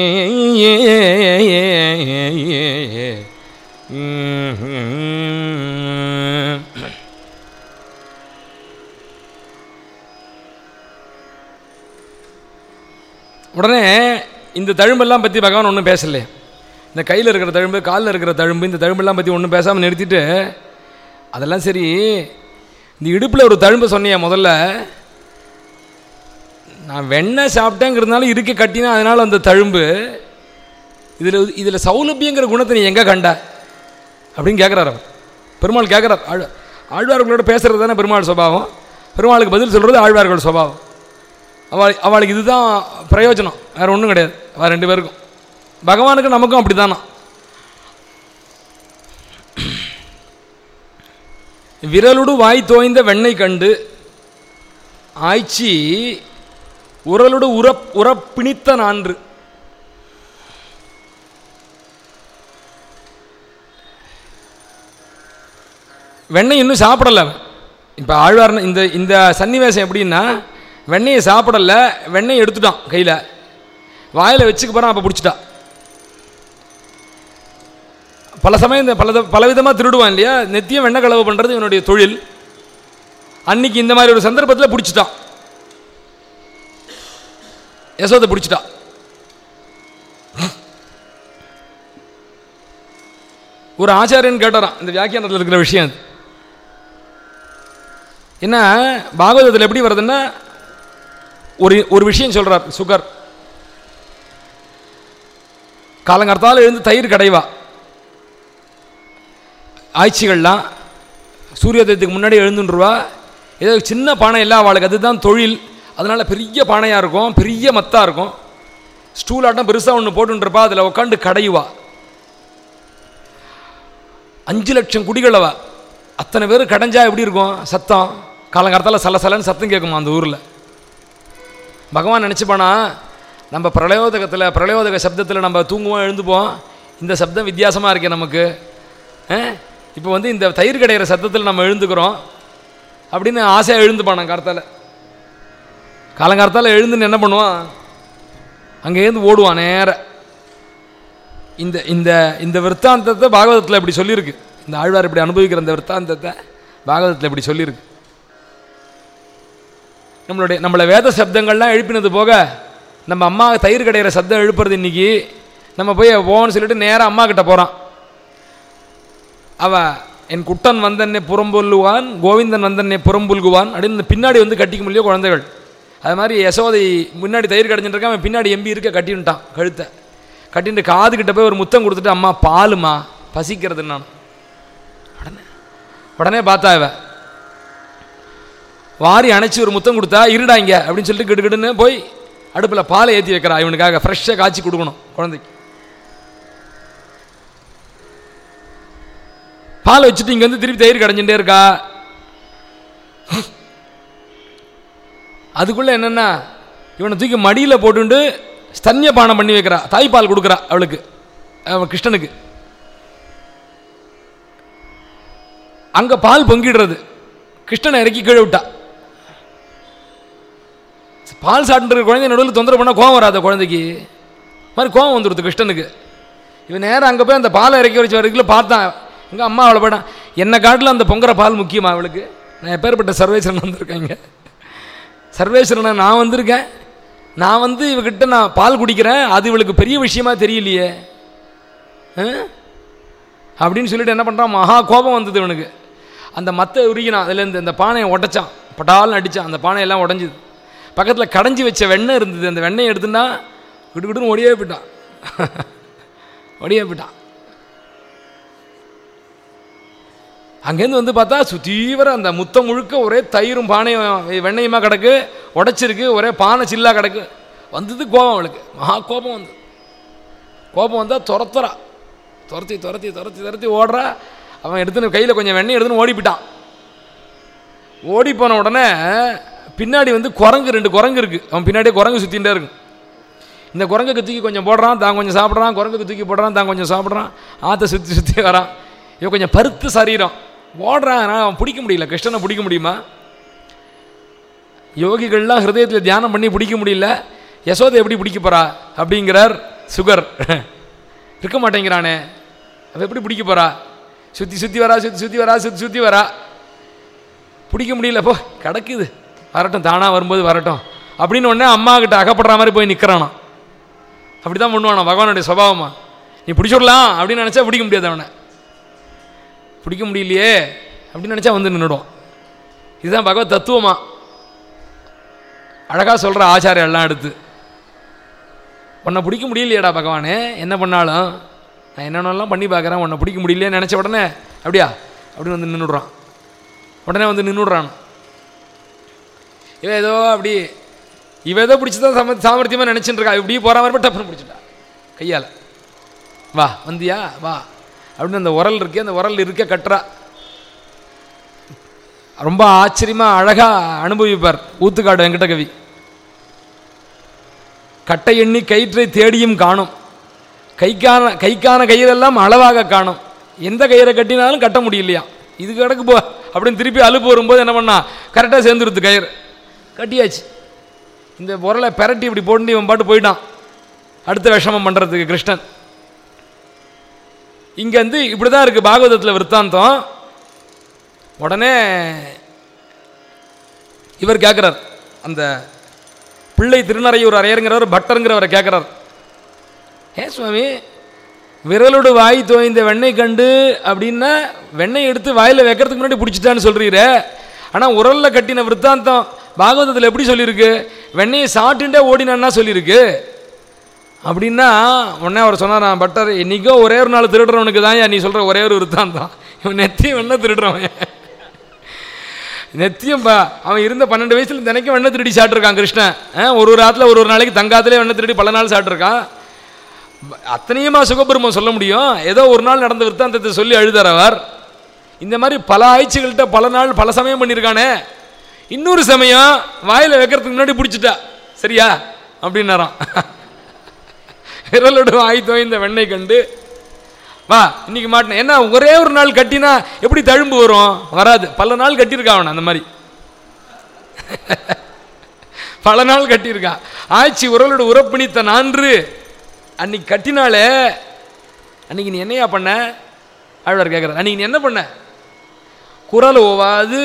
Speaker 1: உடனே இந்த தழும்பெல்லாம் பற்றி பகவான் ஒன்றும் பேசலையே இந்த கையில் இருக்கிற தழும்பு காலில் இருக்கிற தழும்பு இந்த தழும்பெல்லாம் பற்றி ஒன்றும் பேசாமல் நிறுத்திட்டு அதெல்லாம் சரி இந்த இடுப்பில் ஒரு தழும்பு சொன்னியா முதல்ல நான் வெண்ணெய் சாப்பிட்டேங்கிறதுனால இருக்க கட்டினா அதனால் அந்த தழும்பு இதில் இதில் சௌலபியங்கிற குணத்தை நீ எங்கே கண்ட அப்படின்னு கேட்குறாரு அவர் பெருமாள் கேட்குறார் ஆழ் ஆழ்வார்களோட பேசுகிறது தானே பெருமாள் சுபாவம் பெருமாளுக்கு பதில் சொல்கிறது ஆழ்வார்கள் சுபாவம் அவள் அவளுக்கு இதுதான் பிரயோஜனம் வேறு ஒன்றும் கிடையாது அவள் ரெண்டு பேருக்கும் பகவானுக்கு நமக்கும் அப்படி தானா விரலுடு வாய் தோய்ந்த வெண்ணெய் கண்டு ஆய்ச்சி உரலுடு உரப் உரப்பிணித்த நான்று வெண்ணெய் இன்னும் சாப்பிடல அவன். இப்போ ஆழ்வார் இந்த இந்த சன்னிவேசம் எப்படின்னா வெண்ணெயை சாப்பிடல வெண்ணெய் எடுத்துட்டான் கையில் வாயில் வச்சுக்க போகிறான் அப்போ பிடிச்சிட்டான் பல சமயம் இந்த பல பலவிதமாக திருடுவான் இல்லையா நெத்தியம் வெண்ணெய் கலவு பண்ணுறது இவனுடைய தொழில் அன்னைக்கு இந்த மாதிரி ஒரு சந்தர்ப்பத்தில் பிடிச்சிட்டான் யசோதை பிடிச்சிட்டா ஒரு ஆச்சாரியன் கேட்டாராம் இந்த வியாக்கியானத்தில் இருக்கிற விஷயம் அது என்ன பாகவதத்தில் எப்படி வருதுன்னா ஒரு ஒரு விஷயம் சொல்றார் சுகர் காலங்காலத்தால் எழுந்து தயிர் கடைவா ஆய்ச்சிகள்லாம் சூரியோதயத்துக்கு முன்னாடி எழுந்துருவா ஏதோ சின்ன பானை இல்லை அவளுக்கு அதுதான் தொழில் அதனால பெரிய பானையாக இருக்கும் பெரிய மத்தாக இருக்கும் ஸ்டூல் ஆட்டம் பெருசாக ஒன்று போட்டுருப்பா அதில் உட்காந்து கடையுவா அஞ்சு லட்சம் குடிகளவ அத்தனை பேர் கடைஞ்சா எப்படி இருக்கும் சத்தம் காலங்காலத்தால் சலசலன்னு சத்தம் கேட்குமா அந்த ஊரில் பகவான் நினச்சிப்பானா நம்ம பிரளயோதகத்தில் பிரளயோதக சப்தத்தில் நம்ம தூங்குவோம் எழுந்துப்போம் இந்த சப்தம் வித்தியாசமாக இருக்கே நமக்கு இப்போ வந்து இந்த தயிர் கடையிற சத்தத்தில் நம்ம எழுந்துக்கிறோம் அப்படின்னு ஆசையாக எழுந்துப்பான் நான் காலத்தால் காலங்காலத்தால் எழுந்துன்னு என்ன பண்ணுவான் அங்கேருந்து ஓடுவான் நேர இந்த இந்த இந்த விற்த்தாந்தத்தை பாகவதத்தில் இப்படி சொல்லியிருக்கு இந்த ஆழ்வார் இப்படி அனுபவிக்கிற இந்த விற்த்தாந்தத்தை பாகவதத்தில் இப்படி சொல்லியிருக்கு நம்மளுடைய நம்மளை வேத சப்தங்கள்லாம் எழுப்பினது போக நம்ம அம்மா தயிர் கடையிற சப்தம் எழுப்புறது இன்னைக்கு நம்ம போய் போன்னு சொல்லிட்டு நேராக அம்மா கிட்ட போகிறான் அவ என் குட்டன் வந்தன்னே புறம்பொல்லுவான் கோவிந்தன் வந்தன்னே புறம்புல்குவான் அப்படின்னு பின்னாடி வந்து கட்டிக்க முடியல குழந்தைகள் அது மாதிரி யசோதை முன்னாடி தயிர் கடைஞ்சிட்டு இருக்கான் அவன் பின்னாடி எம்பி இருக்க கட்டின்ட்டான் கழுத்தை கட்டிட்டு காது கிட்ட போய் ஒரு முத்தம் கொடுத்துட்டு அம்மா பாலுமா பசிக்கிறது நான் உடனே உடனே பார்த்தா இவ வாரி அணைச்சி ஒரு முத்தம் கொடுத்தா இருடாங்க அப்படின்னு சொல்லிட்டு கிடுகிடுன்னு போய் அடுப்பில் பாலை ஏற்றி வைக்கிறா இவனுக்காக ஃப்ரெஷ்ஷாக காய்ச்சி கொடுக்கணும் குழந்தைக்கு பால் வச்சுட்டு இங்கே வந்து திருப்பி தயிர் கடைஞ்சுட்டே இருக்கா அதுக்குள்ளே என்னென்னா இவனை தூக்கி மடியில் போட்டுண்டு ஸ்தன்ய பானம் பண்ணி வைக்கிறா தாய்ப்பால் கொடுக்குறா அவளுக்கு அவன் கிருஷ்ணனுக்கு அங்கே பால் பொங்கிடுறது கிருஷ்ணனை இறக்கி கீழே விட்டா பால் சாப்பிட்டு குழந்தை நடுவில் தொந்தரவு பண்ணால் கோவம் வராத குழந்தைக்கு மாதிரி கோவம் வந்துடுது கிருஷ்ணனுக்கு இவன் நேரம் அங்கே போய் அந்த பாலை இறக்கி வச்ச வரைக்கும் பார்த்தான் எங்கள் அம்மா அவளை போயிட்டான் என்னை காட்டில் அந்த பொங்குற பால் முக்கியமா அவளுக்கு நான் எப்பேற்பட்ட சர்வேஸ்வரன் வந்திருக்கேங்க சர்வேஸ்வரனை நான் வந்திருக்கேன் நான் வந்து இவகிட்ட நான் பால் குடிக்கிறேன் அது இவளுக்கு பெரிய விஷயமா தெரியலையே ஆ? அப்படின்னு சொல்லிட்டு என்ன பண்ணுறான் மகா கோபம் வந்தது இவனுக்கு அந்த மத்தை உருகினான் அதுலேருந்து இந்த பானையை உடைச்சான் பட்டால்னு அடித்தான் அந்த பானையெல்லாம் உடஞ்சிது பக்கத்தில் கடைஞ்சி வச்ச வெண்ணெய் இருந்தது அந்த வெண்ணெய் எடுத்துன்னா கிடுகிடுன்னு ஒடியே போயிட்டான் ஒடியே போயிட்டான் அங்கேருந்து வந்து பார்த்தா சுத்தீவர அந்த முத்தம் முழுக்க ஒரே தயிரும் பானையும் வெண்ணையுமா கிடக்கு உடைச்சிருக்கு ஒரே பானை சில்லா கிடக்கு வந்தது கோபம் அவளுக்கு மகா கோபம் வந்து கோபம் வந்தால் துரத்துறா துரத்தி துரத்தி துரத்தி துரத்தி ஓடுறா அவன் எடுத்துன்னு கையில் கொஞ்சம் வெண்ணெய் எடுத்துன்னு ஓடி போயிட்டான் ஓடி போன உடனே பின்னாடி வந்து குரங்கு ரெண்டு குரங்கு இருக்குது அவன் பின்னாடியே குரங்கு சுற்றிகிட்டே இருக்கும் இந்த குரங்குக்கு தூக்கி கொஞ்சம் போடுறான் தான் கொஞ்சம் சாப்பிட்றான் குரங்குக்கு தூக்கி போடுறான் தான் கொஞ்சம் சாப்பிட்றான் ஆற்றை சுற்றி சுற்றி வரான் இவன் கொஞ்சம் பருத்து சரீரம் ஓடுறான் ஆனால் அவன் பிடிக்க முடியல கிருஷ்ணனை பிடிக்க முடியுமா யோகிகள்லாம் ஹிருதயத்தில் தியானம் பண்ணி பிடிக்க முடியல யசோதை எப்படி பிடிக்க போறா அப்படிங்கிறார் சுகர் இருக்க மாட்டேங்கிறானே அவ எப்படி பிடிக்க போறா சுற்றி சுற்றி வரா சுற்றி சுற்றி வரா சுற்றி சுற்றி வரா பிடிக்க முடியல போ கிடக்குது வரட்டும் தானாக வரும்போது வரட்டும் அப்படின்னு உடனே அம்மா கிட்ட அகப்படுற மாதிரி போய் நிற்கிறானாம் அப்படி தான் பண்ணுவானா பகவானுடைய சுபாவமா நீ பிடிச்சிடலாம் அப்படின்னு நினச்சா பிடிக்க முடியாது அவனை பிடிக்க முடியலையே அப்படின்னு நினச்சா வந்து நின்றுடுவான் இதுதான் பகவத் தத்துவமா அழகாக சொல்கிற ஆச்சாரம் எல்லாம் எடுத்து உன்னை பிடிக்க முடியலையேடா பகவானே என்ன பண்ணாலும் நான் என்னென்னலாம் பண்ணி பார்க்குறேன் உன்னை பிடிக்க முடியலையே நினச்ச உடனே அப்படியா அப்படின்னு வந்து நின்றுடுறான் உடனே வந்து நின்றுடுறான் இவன் ஏதோ அப்படி இவன் ஏதோ பிடிச்சி தான் சம சாமர்த்தியமாக நினச்சிட்டு இருக்கா இப்படி போகிற மாதிரி டப்புன்னு பிடிச்சிட்டா கையால் வா வந்தியா வா அப்படின்னு அந்த உரல் இருக்கே அந்த உரல் இருக்க கட்டுறா ரொம்ப ஆச்சரியமாக அழகாக அனுபவிப்பார் ஊத்துக்காடு வெங்கடகவி கட்டை எண்ணி கயிற்றை தேடியும் காணும் கைக்கான கைக்கான கயிறெல்லாம் அளவாக காணும் எந்த கயிறை கட்டினாலும் கட்ட முடியலையா இது கிடக்கு போ அப்படின்னு திருப்பி அலுப்பு வரும்போது என்ன பண்ணா கரெக்டாக சேர்ந்துருது கயிறு கட்டியாச்சு இந்த உரலை பெரட்டி இப்படி போட்டு இவன் பாட்டு போயிட்டான் அடுத்த விஷமம் பண்ணுறதுக்கு கிருஷ்ணன் இங்கே வந்து இப்படி தான் இருக்குது பாகவதத்தில் விற்த்தாந்தம் உடனே இவர் கேட்குறார் அந்த பிள்ளை திருநறையூர் அரையருங்கிறவர் பட்டருங்கிறவரை கேட்குறார் ஏன் சுவாமி விரலோடு வாய் தோய்ந்த வெண்ணெய் கண்டு அப்படின்னா வெண்ணெய் எடுத்து வாயில் வைக்கிறதுக்கு முன்னாடி பிடிச்சிட்டான்னு சொல்கிறீரே ஆனால் உரலில் கட்டின விற்த்தாந்தம் பாகவதத்தில் எப்படி சொல்லியிருக்கு வெண்ணெயை சாப்பிட்டுட்டே ஓடினான்னா சொல்லியிருக்கு அப்படின்னா உடனே அவர் சொன்னாராம் பட்டர் இன்னைக்கோ ஒரே ஒரு நாள் திருடுறவனுக்கு தான் நீ சொல்கிற ஒரே ஒரு விற்த்தாந்தம் இவன் நெத்தியும் வெண்ணை திருடுறவன் நெத்தியம் பா அவன் இருந்த பன்னெண்டு வயசுல தினைக்கும் வெண்ணெய் திருடி சாப்பிட்ருக்கான் கிருஷ்ணன் ஆ, ஒரு ஒரு ஆத்துல ஒரு ஒரு நாளைக்கு தங்காத்திலே வெண்ணெய் திருடி பல நாள் சாப்பிட்ருக்கான் அத்தனையுமா சுகபிரமம் சொல்ல முடியும் ஏதோ ஒரு நாள் நடந்த விற்த்தாந்தத்தை சொல்லி அழுதார் அவர் இந்த மாதிரி பல ஆய்ச்சிகள்கிட்ட பல நாள் பல சமயம் பண்ணியிருக்கானே இன்னொரு சமயம் வாயில் வைக்கிறதுக்கு முன்னாடி பிடிச்சிட்டா சரியா அப்படின்னாராம் விரலோடு வாய் தோய்ந்த வெண்ணெய் கண்டு வா இன்னைக்கு மாட்டினேன் என்ன ஒரே ஒரு நாள் கட்டினா எப்படி தழும்பு வரும் வராது பல நாள் கட்டியிருக்கான் அவன் அந்த மாதிரி பல நாள் கட்டியிருக்கான் ஆட்சி உரலோட உறப்பிணித்த நான்று அன்னைக்கு கட்டினாலே அன்னைக்கு நீ என்னையா பண்ண ஆழ்வார் கேட்குறார் அன்னைக்கு நீ என்ன பண்ண குரல் ஓவாது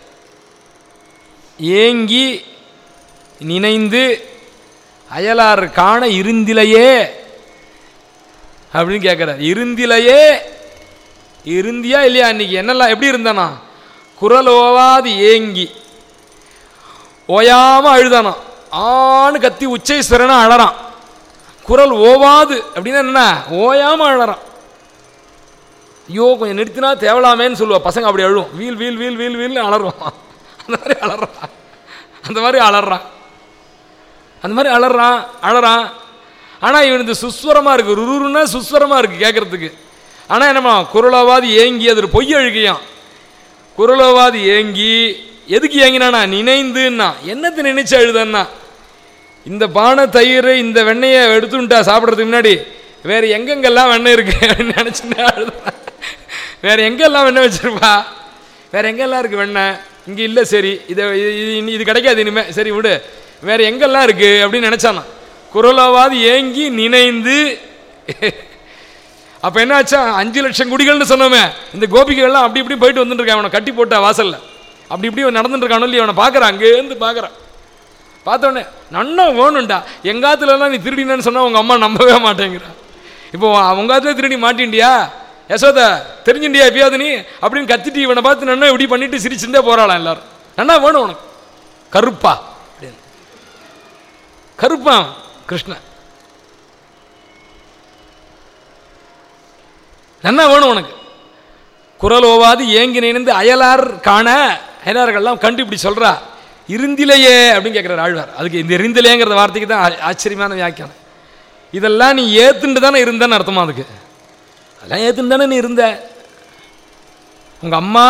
Speaker 1: ஏங்கி நினைந்து அயலார் காண இருந்திலையே அப்படின்னு கேட்குறார் இருந்திலையே இருந்தியா இல்லையா அன்னைக்கு என்னெல்லாம் எப்படி இருந்தானா குரல் ஓவாது ஏங்கி ஓயாம அழுதானா ஆணு கத்தி உச்சைஸ்வரனா அழறான் குரல் ஓவாது அப்படின்னா என்ன ஓயாம அழறான் ஐயோ கொஞ்சம் நிறுத்தினா தேவலாமேன்னு சொல்லுவா பசங்க அப்படி அழுவும் வீல் வீல் வீல் வீல் வீல்னு அலறுவான் அந்த மாதிரி அலறான் அந்த மாதிரி அலறான் அந்த மாதிரி அலறான் அழறான் ஆனால் இவனுக்கு சுஸ்வரமாக இருக்குது ருருன்னா சுஸ்வரமாக இருக்குது கேட்குறதுக்கு ஆனால் என்னம்மா குரலவாதி ஏங்கி அது ஒரு பொய் அழுகையாம் குரலவாதி ஏங்கி எதுக்கு ஏங்கினானா நினைந்துன்னா என்னத்தை நினைச்சு அழுதன்னா இந்த பானை தயிர் இந்த வெண்ணெயை எடுத்துட்டா சாப்பிட்றதுக்கு முன்னாடி வேறு எங்கெங்கெல்லாம் வெண்ணெய் இருக்கு அப்படின்னு நினச்சிட்டு அழுதான் வேறு எங்கெல்லாம் வெண்ணெய் வச்சிருப்பா வேறு எங்கெல்லாம் இருக்குது வெண்ணெய் இங்கே இல்லை சரி இதை இது இது- இது கிடைக்காது இனிமேல் சரி விடு வேறு எங்கெல்லாம் இருக்குது அப்படின்னு நினச்சானா குரலாவாது ஏங்கி நினைந்து அப்போ என்ன ஆச்சா அஞ்சு லட்சம் குடிகள்னு சொன்னோமே இந்த கோபிகைகள்லாம் அப்படி இப்படி போயிட்டு வந்துட்டு இருக்கான் அவனை கட்டி போட்டா வாசல்ல அப்படி இப்படி அவன் நடந்துட்டு இருக்கானோ இல்லையா அவனை பார்க்குறான் அங்கேருந்து பார்க்குறான் பார்த்தோன்னே நன்னா வேணும்டா எங்காத்துலலாம் நீ திருடினேன்னு சொன்னா உங்க அம்மா நம்பவே மாட்டேங்கிறா இப்போ உங்காத்துல திருடி மாட்டின்டியா யசோத தெரிஞ்சுண்டியா எப்பயாவது நீ அப்படின்னு கத்திட்டு இவனை பார்த்து நன்னா இப்படி பண்ணிட்டு சிரிச்சுட்டே போறாளாம் எல்லாரும் நன்னா வேணும் உனக்கு கருப்பா அப்படின்னு கருப்பான் கிருஷ்ணன் நன்னா வேணும் உனக்கு குரல் ஓவாது ஏங்கி நினைந்து அயலார் காண அயலார்கள்லாம் கண்டு இப்படி சொல்றா இருந்திலையே அப்படின்னு கேட்குறாரு ஆழ்வார் அதுக்கு இந்த இருந்திலேங்கிற வார்த்தைக்கு தான் ஆ- ஆச்சரியமான வியாக்கியானம் இதெல்லாம் நீ ஏத்துண்டு தானே இருந்தேன்னு அர்த்தமா அதுக்கு அதெல்லாம் ஏத்துண்டு தானே நீ இருந்த உங்க அம்மா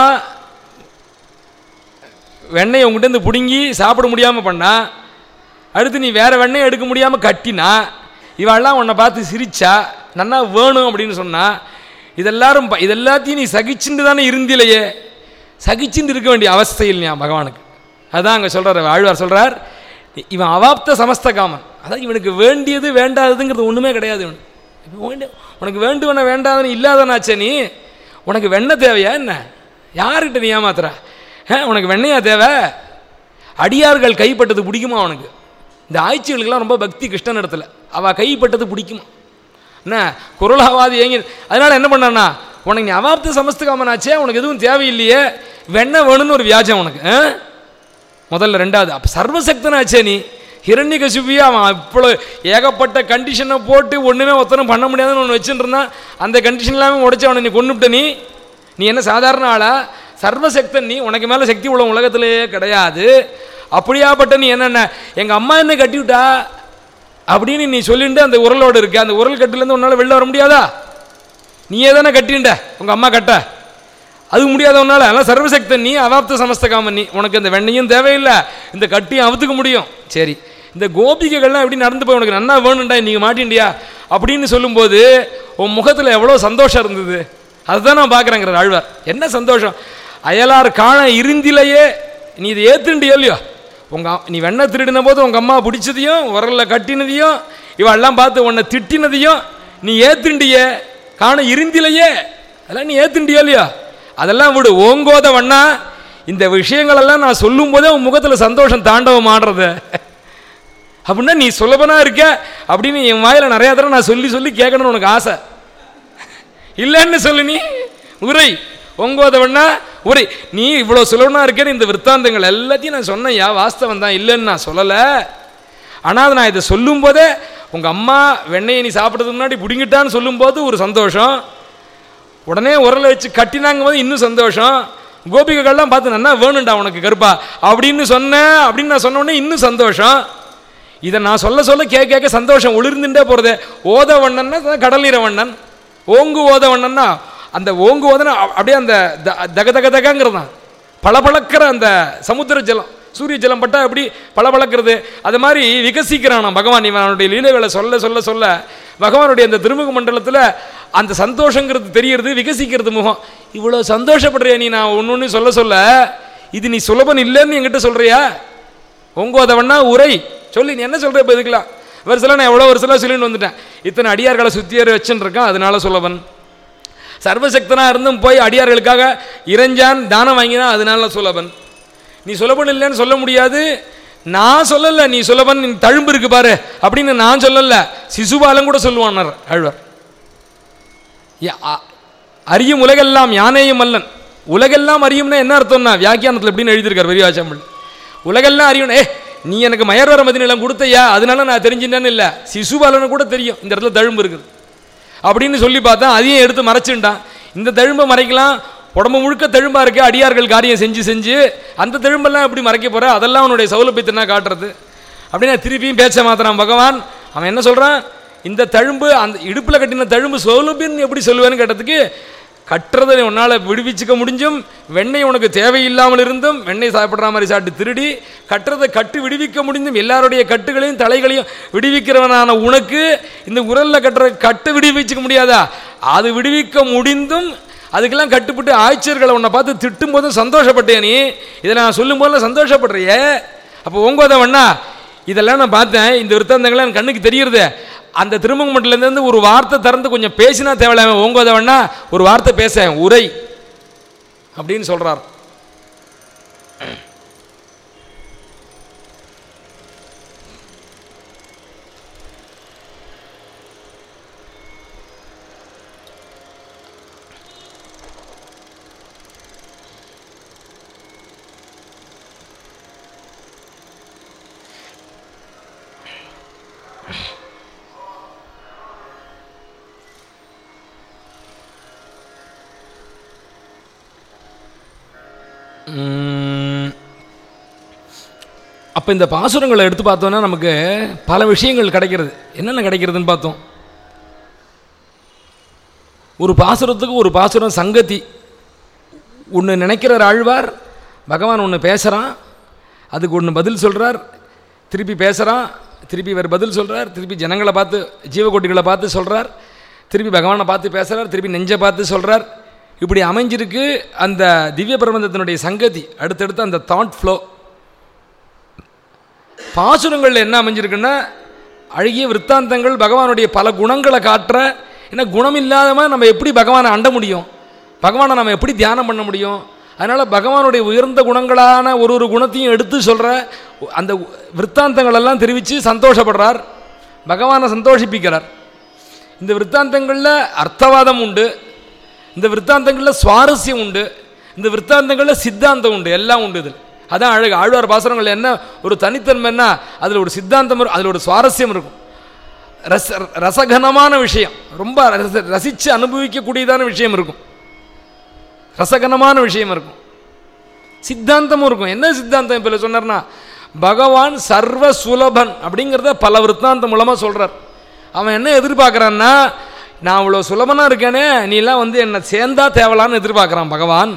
Speaker 1: வெண்ணெய் உங்ககிட்ட இருந்து பிடுங்கி சாப்பிட முடியாமல் பண்ணா அடுத்து நீ வேற வெண்ணெய் எடுக்க முடியாமல் கட்டினா இவெல்லாம் உன்னை பார்த்து சிரிச்சா நன்னா வேணும் அப்படின்னு சொன்னா இதெல்லாரும் ப- இதெல்லாத்தையும் நீ சகிச்சுட்டு தானே இருந்திலையே சகிச்சுட்டு இருக்க வேண்டிய அவஸ்தை இல்லையா பகவானுக்கு அதான் அங்கே சொல்கிறார் ஆழ்வார் சொல்கிறார் இவன் அவாப்த சமஸ்த காமன் அதான் இவனுக்கு வேண்டியது வேண்டாததுங்கிறது ஒன்றுமே கிடையாது இவனுக்கு இப்ப வேண்டிய உனக்கு வேண்டுவன வேண்டாதன்னு இல்லாதனாச்சே நீ உனக்கு வெண்ணெய் தேவையா என்ன யார்கிட்ட நீ ஏமாத்துற ஆ, உனக்கு வெண்ணையா தேவை அடியார்கள் கைப்பட்டது பிடிக்குமா அவனுக்கு இந்த ஆய்ச்சிகளுக்கெல்லாம் ரொம்ப பக்தி கிருஷ்ணன் இடத்துல அவள் கைப்பட்டது பிடிக்குமா என்ன குரலாவாதி ஏங்கி அதனால என்ன பண்ணான்னா உனக்கு நீ அவாப்த சமஸ்தகாமனாச்சே உனக்கு எதுவும் தேவையில்லையே வெண்ணெய் வேணும்னு ஒரு வியாஜம் உனக்கு ஆ? முதல்ல ரெண்டாவது அப்போ சர்வசக்தனாச்சே நீ ஹிரண்ய கசிபியா அவன் இவ்வளோ ஏகப்பட்ட கண்டிஷனை போட்டு ஒன்றுமே ஒருத்தனும் பண்ண முடியாதுன்னு ஒன்று வச்சுட்டு இருந்தான் அந்த கண்டிஷன் இல்லாமல் உடைச்சு அவனை நீ கொண்டுவிட்ட நீ நீ என்ன சாதாரண ஆளா சர்வசக்தன் நீ உனக்கு மேலே சக்தி உள்ள உலகத்திலேயே கிடையாது அப்படியாப்பட்ட நீ என்னென்ன எங்கள் அம்மா என்ன கட்டிவிட்டா அப்படின்னு நீ சொல்லிட்டு அந்த உரலோடு இருக்க அந்த உரல் கட்டுலேருந்து உன்னால் வெளில வர முடியாதா நீயே தானே கட்டிண்ட உங்கள் அம்மா கட்ட அது முடியாதவனால அதெல்லாம் சர்வசக்தன் நீ அவாப்த சமஸ்தகாமன் நீ உனக்கு இந்த வெண்ணையும் தேவையில்லை இந்த கட்டியும் அவுத்துக்க முடியும் சரி இந்த கோபிகைகள்லாம் எப்படி நடந்து போய் உனக்கு நன்னா வேணும்டா நீங்கள் மாட்டிண்டியா அப்படின்னு சொல்லும்போது உன் முகத்தில் எவ்வளோ சந்தோஷம் இருந்தது அதுதான் நான் பார்க்குறேங்கிற ஆழ்வார் என்ன சந்தோஷம் அயலார் காண இருந்திலையே நீ இதை ஏத்துண்டியோ இல்லையோ உங்க அ- நீ வெண்ணெய் திருடின போது உங்க அம்மா பிடிச்சதையும் உரல்ல கட்டினதையும் இவெல்லாம் பார்த்து உன்னை திட்டினதையும் நீ ஏத்துண்டிய காண இருந்திலையே அதெல்லாம் நீ ஏத்துண்டியோ இல்லையோ அதெல்லாம் விடு ஓங்கோத வண்ணா இந்த விஷயங்களெல்லாம் நான் சொல்லும் போதே உன் முகத்தில் சந்தோஷம் தாண்டவம் ஆடுறது அப்படின்னா நீ சுலபனா இருக்க அப்படின்னு என் வாயில நிறைய தடவை நான் சொல்லி சொல்லி கேட்கணும்னு உனக்கு ஆசை இல்லைன்னு சொல்லு நீ உரை ஒங்கோதவண்ணா உரை நீ இவ்வளோ சுலபனா இருக்கேன்னு இந்த விற்த்தாந்தங்கள் எல்லாத்தையும் நான் சொன்னேன் யா வாஸ்தவம் தான் இல்லைன்னு நான் சொல்லலை ஆனால் அதை நான் இதை சொல்லும் போதே உங்கள் அம்மா வெண்ணெயை நீ சாப்பிட்றதுக்கு முன்னாடி பிடுங்கிட்டான்னு சொல்லும்போது ஒரு சந்தோஷம் உடனே உரலை வச்சு கட்டினாங்க போது இன்னும் சந்தோஷம் கோபிகைகள்லாம் பார்த்து நன்னா வேணும்டா உனக்கு கருப்பா அப்படின்னு சொன்னேன் அப்படின்னு நான் சொன்ன உடனே இன்னும் சந்தோஷம் இதை நான் சொல்ல சொல்ல கேட்க கேட்க சந்தோஷம் ஒளிர்ந்துட்டே போகிறது ஓத வண்ணன்னா கடல் நீர வண்ணன் ஓங்கு ஓத வண்ணன்னா அந்த ஓங்கு ஓதனா அப்படியே அந்த த- தக தக தகங்கிறது தான் பளபளக்கிற அந்த சமுத்திர ஜலம் சூரிய ஜலம் பட்டா எப்படி பளபளக்கிறது அது மாதிரி விகசிக்கிறான் பகவான் இவன் அவனுடைய லீலைகளை சொல்ல சொல்ல சொல்ல பகவானுடைய அந்த திருமுக மண்டலத்தில் அந்த சந்தோஷங்கிறது தெரியறது விகசிக்கிறது முகம் இவ்வளோ சந்தோஷப்படுறியா நீ நான் ஒன்று ஒன்று சொல்ல சொல்ல இது நீ சுலபன் இல்லைன்னு என்கிட்ட சொல்றியா ஒங்கோதவன்னா உரை சொல்லி நீ என்ன சொல்ற இப்போ இதுக்கெல்லாம் வருஷத்தில் நான் எவ்வளோ வருஷத்தில் சொல்லிட்டு வந்துட்டேன் இத்தனை அடியார்களை சுத்தியர் வச்சுன்னு இருக்கேன் அதனால சுலபன் சர்வசக்தனாக இருந்தும் போய் அடியார்களுக்காக இறைஞ்சான் தானம் வாங்கினா அதனால சுலபன் நீ சுலபன் இல்லைன்னு சொல்ல முடியாது நான் சொல்லலை நீ சுலபன் நீ தழும்பு இருக்கு பாரு அப்படின்னு நான் சொல்லலை சிசுபாலன் கூட சொல்லுவானார் ஆழ்வார் யா- அ- அறியும் உலகெல்லாம் யானேயும் அல்லன் உலகெல்லாம் அறியும்னா என்ன அர்த்தம்னா வியாக்கியானத்தில் எப்படின்னு எழுதியிருக்கார் பெரியவாச்சாமல் உலகெல்லாம் அறியணும் ஏ நீ எனக்கு மயர்வர மதிநிலம் கொடுத்தையா அதனால நான் தெரிஞ்சிட்டேன்னு இல்லை சிசுபாலனு கூட தெரியும் இந்த இடத்துல தழும்பு இருக்குது அப்படின்னு சொல்லி பார்த்தா அதையும் எடுத்து மறைச்சுட்டான் இந்த தழும்பை மறைக்கலாம் உடம்பு முழுக்க தழும்பா இருக்கு அடியார்கள் காரியம் செஞ்சு செஞ்சு அந்த தழும்பெல்லாம் எப்படி மறைக்க போற அதெல்லாம் அவனுடைய சௌலபியத்தை என்ன காட்டுறது அப்படின்னு திருப்பியும் பேச்ச மாத்திரான் பகவான் அவன் என்ன சொல்றான் இந்த தழும்பு அந்த இடுப்புல கட்டின தழும்பு சௌலபியன் எப்படி சொல்லுவேன்னு கேட்டதுக்கு கட்டுறதை உன்னால் விடுவிச்சுக்க முடிஞ்சும் வெண்ணெய் உனக்கு தேவையில்லாமல் இருந்தும் வெண்ணெய் சாப்பிட்ற மாதிரி சாப்பிட்டு திருடி கட்டுறதை கட்டு விடுவிக்க முடிந்தும் எல்லாருடைய கட்டுகளையும் தலைகளையும் விடுவிக்கிறவனான உனக்கு இந்த உரல்ல கட்டுற கட்டு விடுவிச்சுக்க முடியாதா அது விடுவிக்க முடிந்தும் அதுக்கெல்லாம் கட்டுப்பட்டு ஆய்ச்சியர்களை உன்னை பார்த்து திட்டும் போதும் சந்தோஷப்பட்டே நீ இதை நான் சொல்லும் போதெல்லாம் சந்தோஷப்படுறியே அப்போ உங்கோதவண்ணா இதெல்லாம் நான் பார்த்தேன் இந்த விருத்தாந்தங்கள்லாம் என் கண்ணுக்கு தெரியுறது அந்த திருமங்க மண்டலேருந்து ஒரு வார்த்தை திறந்து கொஞ்சம் பேசினா தேவையில்ல ஓங்கோதவண்ணா ஒரு வார்த்தை பேச உரை அப்படின்னு சொல்றார் அப்போ இந்த பாசுரங்களை எடுத்து பார்த்தோன்னா நமக்கு பல விஷயங்கள் கிடைக்கிறது என்னென்ன கிடைக்கிறதுன்னு பார்த்தோம் ஒரு பாசுரத்துக்கு ஒரு பாசுரம் சங்கதி ஒன்று நினைக்கிறார் ஆழ்வார் பகவான் ஒன்று பேசுகிறான் அதுக்கு ஒன்று பதில் சொல்கிறார் திருப்பி பேசுகிறான் திருப்பி இவர் பதில் சொல்கிறார் திருப்பி ஜனங்களை பார்த்து ஜீவகோட்டிகளை பார்த்து சொல்கிறார் திருப்பி பகவானை பார்த்து பேசுகிறார் திருப்பி நெஞ்சை பார்த்து சொல்கிறார் இப்படி அமைஞ்சிருக்கு அந்த திவ்ய பிரபந்தத்தினுடைய சங்கதி அடுத்தடுத்து அந்த தாட் ஃப்ளோ பாசுரங்களில் என்ன அமைஞ்சிருக்குன்னா அழகிய விற்த்தாந்தங்கள் பகவானுடைய பல குணங்களை காட்டுற ஏன்னா குணம் இல்லாதவன் நம்ம எப்படி பகவானை அண்ட முடியும் பகவானை நம்ம எப்படி தியானம் பண்ண முடியும் அதனால் பகவானுடைய உயர்ந்த குணங்களான ஒரு ஒரு குணத்தையும் எடுத்து சொல்கிற அந்த விற்த்தாந்தங்கள் எல்லாம் தெரிவித்து சந்தோஷப்படுறார் பகவானை சந்தோஷிப்பிக்கிறார் இந்த விற்த்தாந்தங்களில் அர்த்தவாதம் உண்டு இந்த விற்த்தாந்தங்களில் சுவாரஸ்யம் உண்டு இந்த விற்த்தாந்தங்களில் சித்தாந்தம் உண்டு எல்லாம் உண்டு இதில் அதான் அழகு ஆழ்வார் பாசுரங்கள் என்ன ஒரு தனித்தன்மைன்னா அதில் ஒரு சித்தாந்தம் இருக்கும் அதில் ஒரு சுவாரஸ்யம் இருக்கும் ரச ரசகனமான விஷயம் ரொம்ப ரச ரசித்து அனுபவிக்கக்கூடியதான விஷயம் இருக்கும் ரசகனமான விஷயம் இருக்கும் சித்தாந்தமும் இருக்கும் என்ன சித்தாந்தம் இப்போ சொன்னார்னா பகவான் சர்வ சுலபன் அப்படிங்கிறத பல விற்த்தாந்தம் மூலமாக சொல்கிறார் அவன் என்ன எதிர்பார்க்குறான்னா நான் அவ்வளோ சுலபனாக இருக்கேனே நீலாம் வந்து என்னை சேர்ந்தா தேவலான்னு எதிர்பார்க்குறான் பகவான்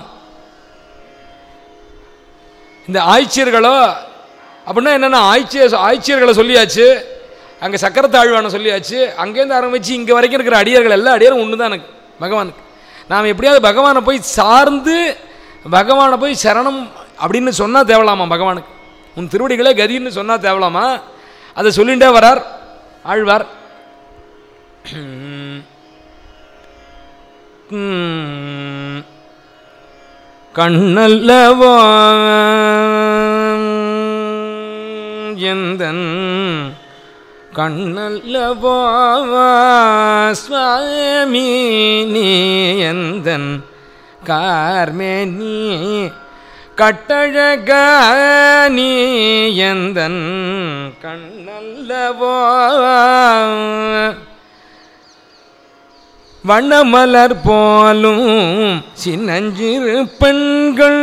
Speaker 1: இந்த ஆய்ச்சியர்களோ அப்படின்னா என்னென்னா ஆய்ச்சிய ஆய்ச்சியர்களை சொல்லியாச்சு அங்கே சக்கரத்தாழ்வான சொல்லியாச்சு அங்கேருந்து ஆரம்பித்து இங்கே வரைக்கும் இருக்கிற அடியர்கள் எல்லா அடியாரும் ஒன்று தான் எனக்கு பகவானுக்கு நாம் எப்படியாவது பகவானை போய் சார்ந்து பகவானை போய் சரணம் அப்படின்னு சொன்னால் தேவலாமா பகவானுக்கு உன் திருவடிகளே கதின்னு சொன்னால் தேவலாமா அதை சொல்லிகிட்டே வரார் ஆழ்வார் உம். கண்ணல்லவோ எந்தன் கண்ணல்லவோ சுவாமி நீ எந்தன் கார்மேனி கட்டழக நீ எந்தன் கண்ணல்லவோ வண்ணமலர் போலும் சின்னஞ்சிறு பெண்கள்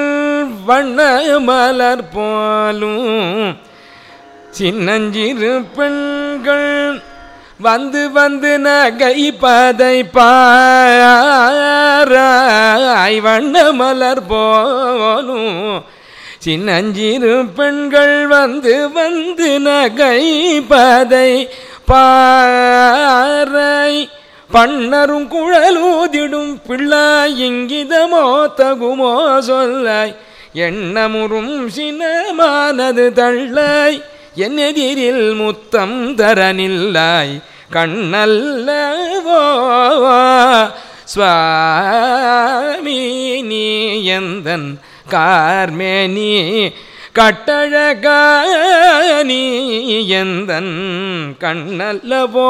Speaker 1: வண்ணமலர் போலும் சின்னஞ்சிறு பெண்கள் வந்து வந்து நகை பதை பாராய் வண்ணமலர் போலும் சின்னஞ்சிறு பெண்கள் வந்து வந்து நகை பதை பாறை பண்ணரும் குழலூதிடும் பிள்ளாய் இங்கிதமோ தகுமோ சொல்லாய் எண்ணமுறும் சினமானது தள்ளாய் என் எதிரில் முத்தம் தரனில்லாய் கண்ணல்லவோ சுவாமி நீ எந்தன் கார்மேனி கட்டழக நீ எந்தன் கண்ணல்லவோ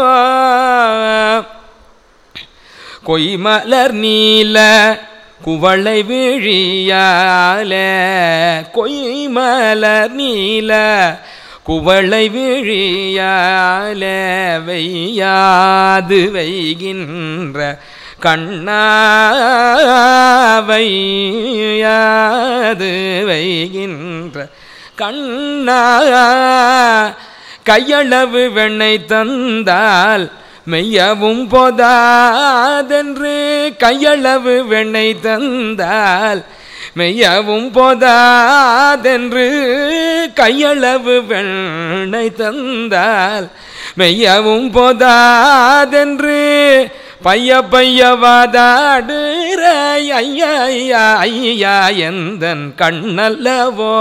Speaker 1: கொய்மலர் நீல குவளை விழியால கொய்மலர் நீல குவளை விழியால வையாது வைகின்ற கண்ணாவையாது வைகின்ற கண்ணா கையளவு வெண்ணை தந்தால் மெய்யவும் போதாதென்று கையளவு வெண்ணை தந்தால் மெய்யவும் போதாதென்று கையளவு வெண்ணை தந்தால் மெய்யவும் போதாதென்று பைய பைய வாதாடுற ஐயா ஐயா ஐயா எந்தன் கண்ணல்லவோ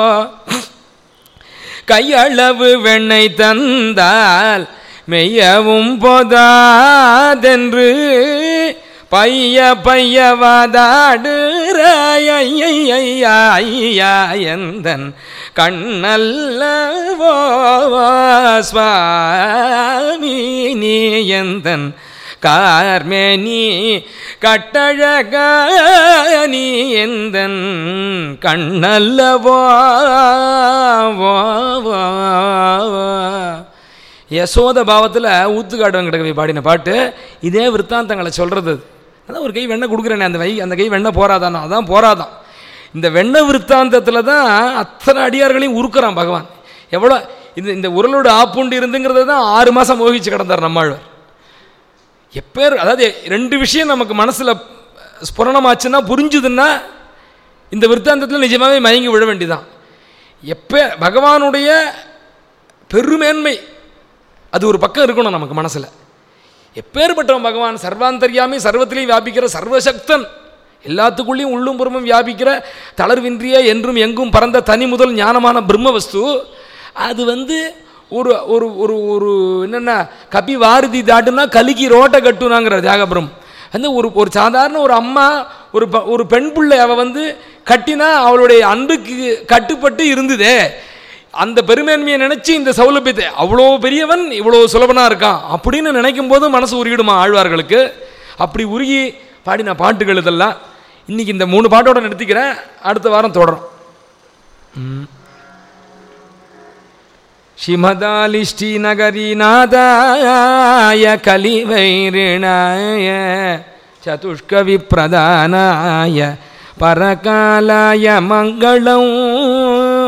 Speaker 1: கையளவு வெண்ணை தந்தால் மெய்யவும் போதாதென்று பைய பைய வாதாடுற ஐயா ஐயா எந்தன் கண்ணல்லவோ சுவாமி நீ எந்தன் கார்மேனி கட்டழக நீ எந்தன் கண்ணல்லவோ வா, வா, வா. யசோத பாவத்தில் ஊத்துக்காடு வெங்கடகவி பாடின பாட்டு இதே விற்த்தாந்தங்களை சொல்கிறது அதான் ஒரு கை வெண்ணெய் கொடுக்குறேனே அந்த வை அந்த கை வெண்ணெய் போராதானா அதான் போராதான் இந்த வெண்ணெய் விற்த்தாந்தத்தில் தான் அத்தனை அடியார்களையும் உருக்குறான் பகவான் எவ்வளோ இந்த இந்த உரலோட ஆப்புண்டு இருந்துங்கிறத தான் ஆறு மாதம் மோகிச்சு கிடந்தார் நம்மாழ்வார் எப்பேர் அதாவது ரெண்டு விஷயம் நமக்கு மனசில் ஸ்புரணமாச்சுன்னா புரிஞ்சுதுன்னா இந்த விற்த்தாந்தத்தில் நிஜமாகவே மயங்கி விழ வேண்டியதான் எப்போ பகவானுடைய பெருமேன்மை அது ஒரு பக்கம் இருக்கணும் நமக்கு மனசில் எப்பேற்பட்டவன் பகவான் சர்வாந்தர்யாமி சர்வத்திலையும் வியாபிக்கிற சர்வசக்தன் எல்லாத்துக்குள்ளேயும் உள்ளும் புறமும் வியாபிக்கிற தளர்வின்றிய என்றும் எங்கும் பறந்த தனி முதல் ஞானமான பிரம்ம வஸ்து அது வந்து ஒரு ஒரு ஒரு ஒரு என்னென்ன கபி வாரதி தாட்டுனா கலிக்கு ரோட்டை கட்டுனாங்கிற தியாகபுரம் வந்து ஒரு ஒரு சாதாரண ஒரு அம்மா ஒரு ப- ஒரு பெண் பிள்ளை அவள் வந்து கட்டினா அவளுடைய அன்புக்கு கட்டுப்பட்டு இருந்ததே அந்த பெருமேன்மையை நினைச்சு இந்த சௌலபியத்தை அவ்வளோ பெரியவன் இவ்வளோ சுலபனா இருக்கான் அப்படின்னு நினைக்கும் போது மனசு உருகிடுமா ஆழ்வார்களுக்கு அப்படி உருகி பாடின பாட்டுகள் இதெல்லாம் இன்னைக்கு இந்த மூணு பாட்டோட நிறுத்திக்கிறேன் அடுத்த வாரம் தொடரும் श्रीमदालिष्टिनगरीनादाय कलिवैरिणाय चतुष्कविप्रदानाय परकालाय मङ्गलम्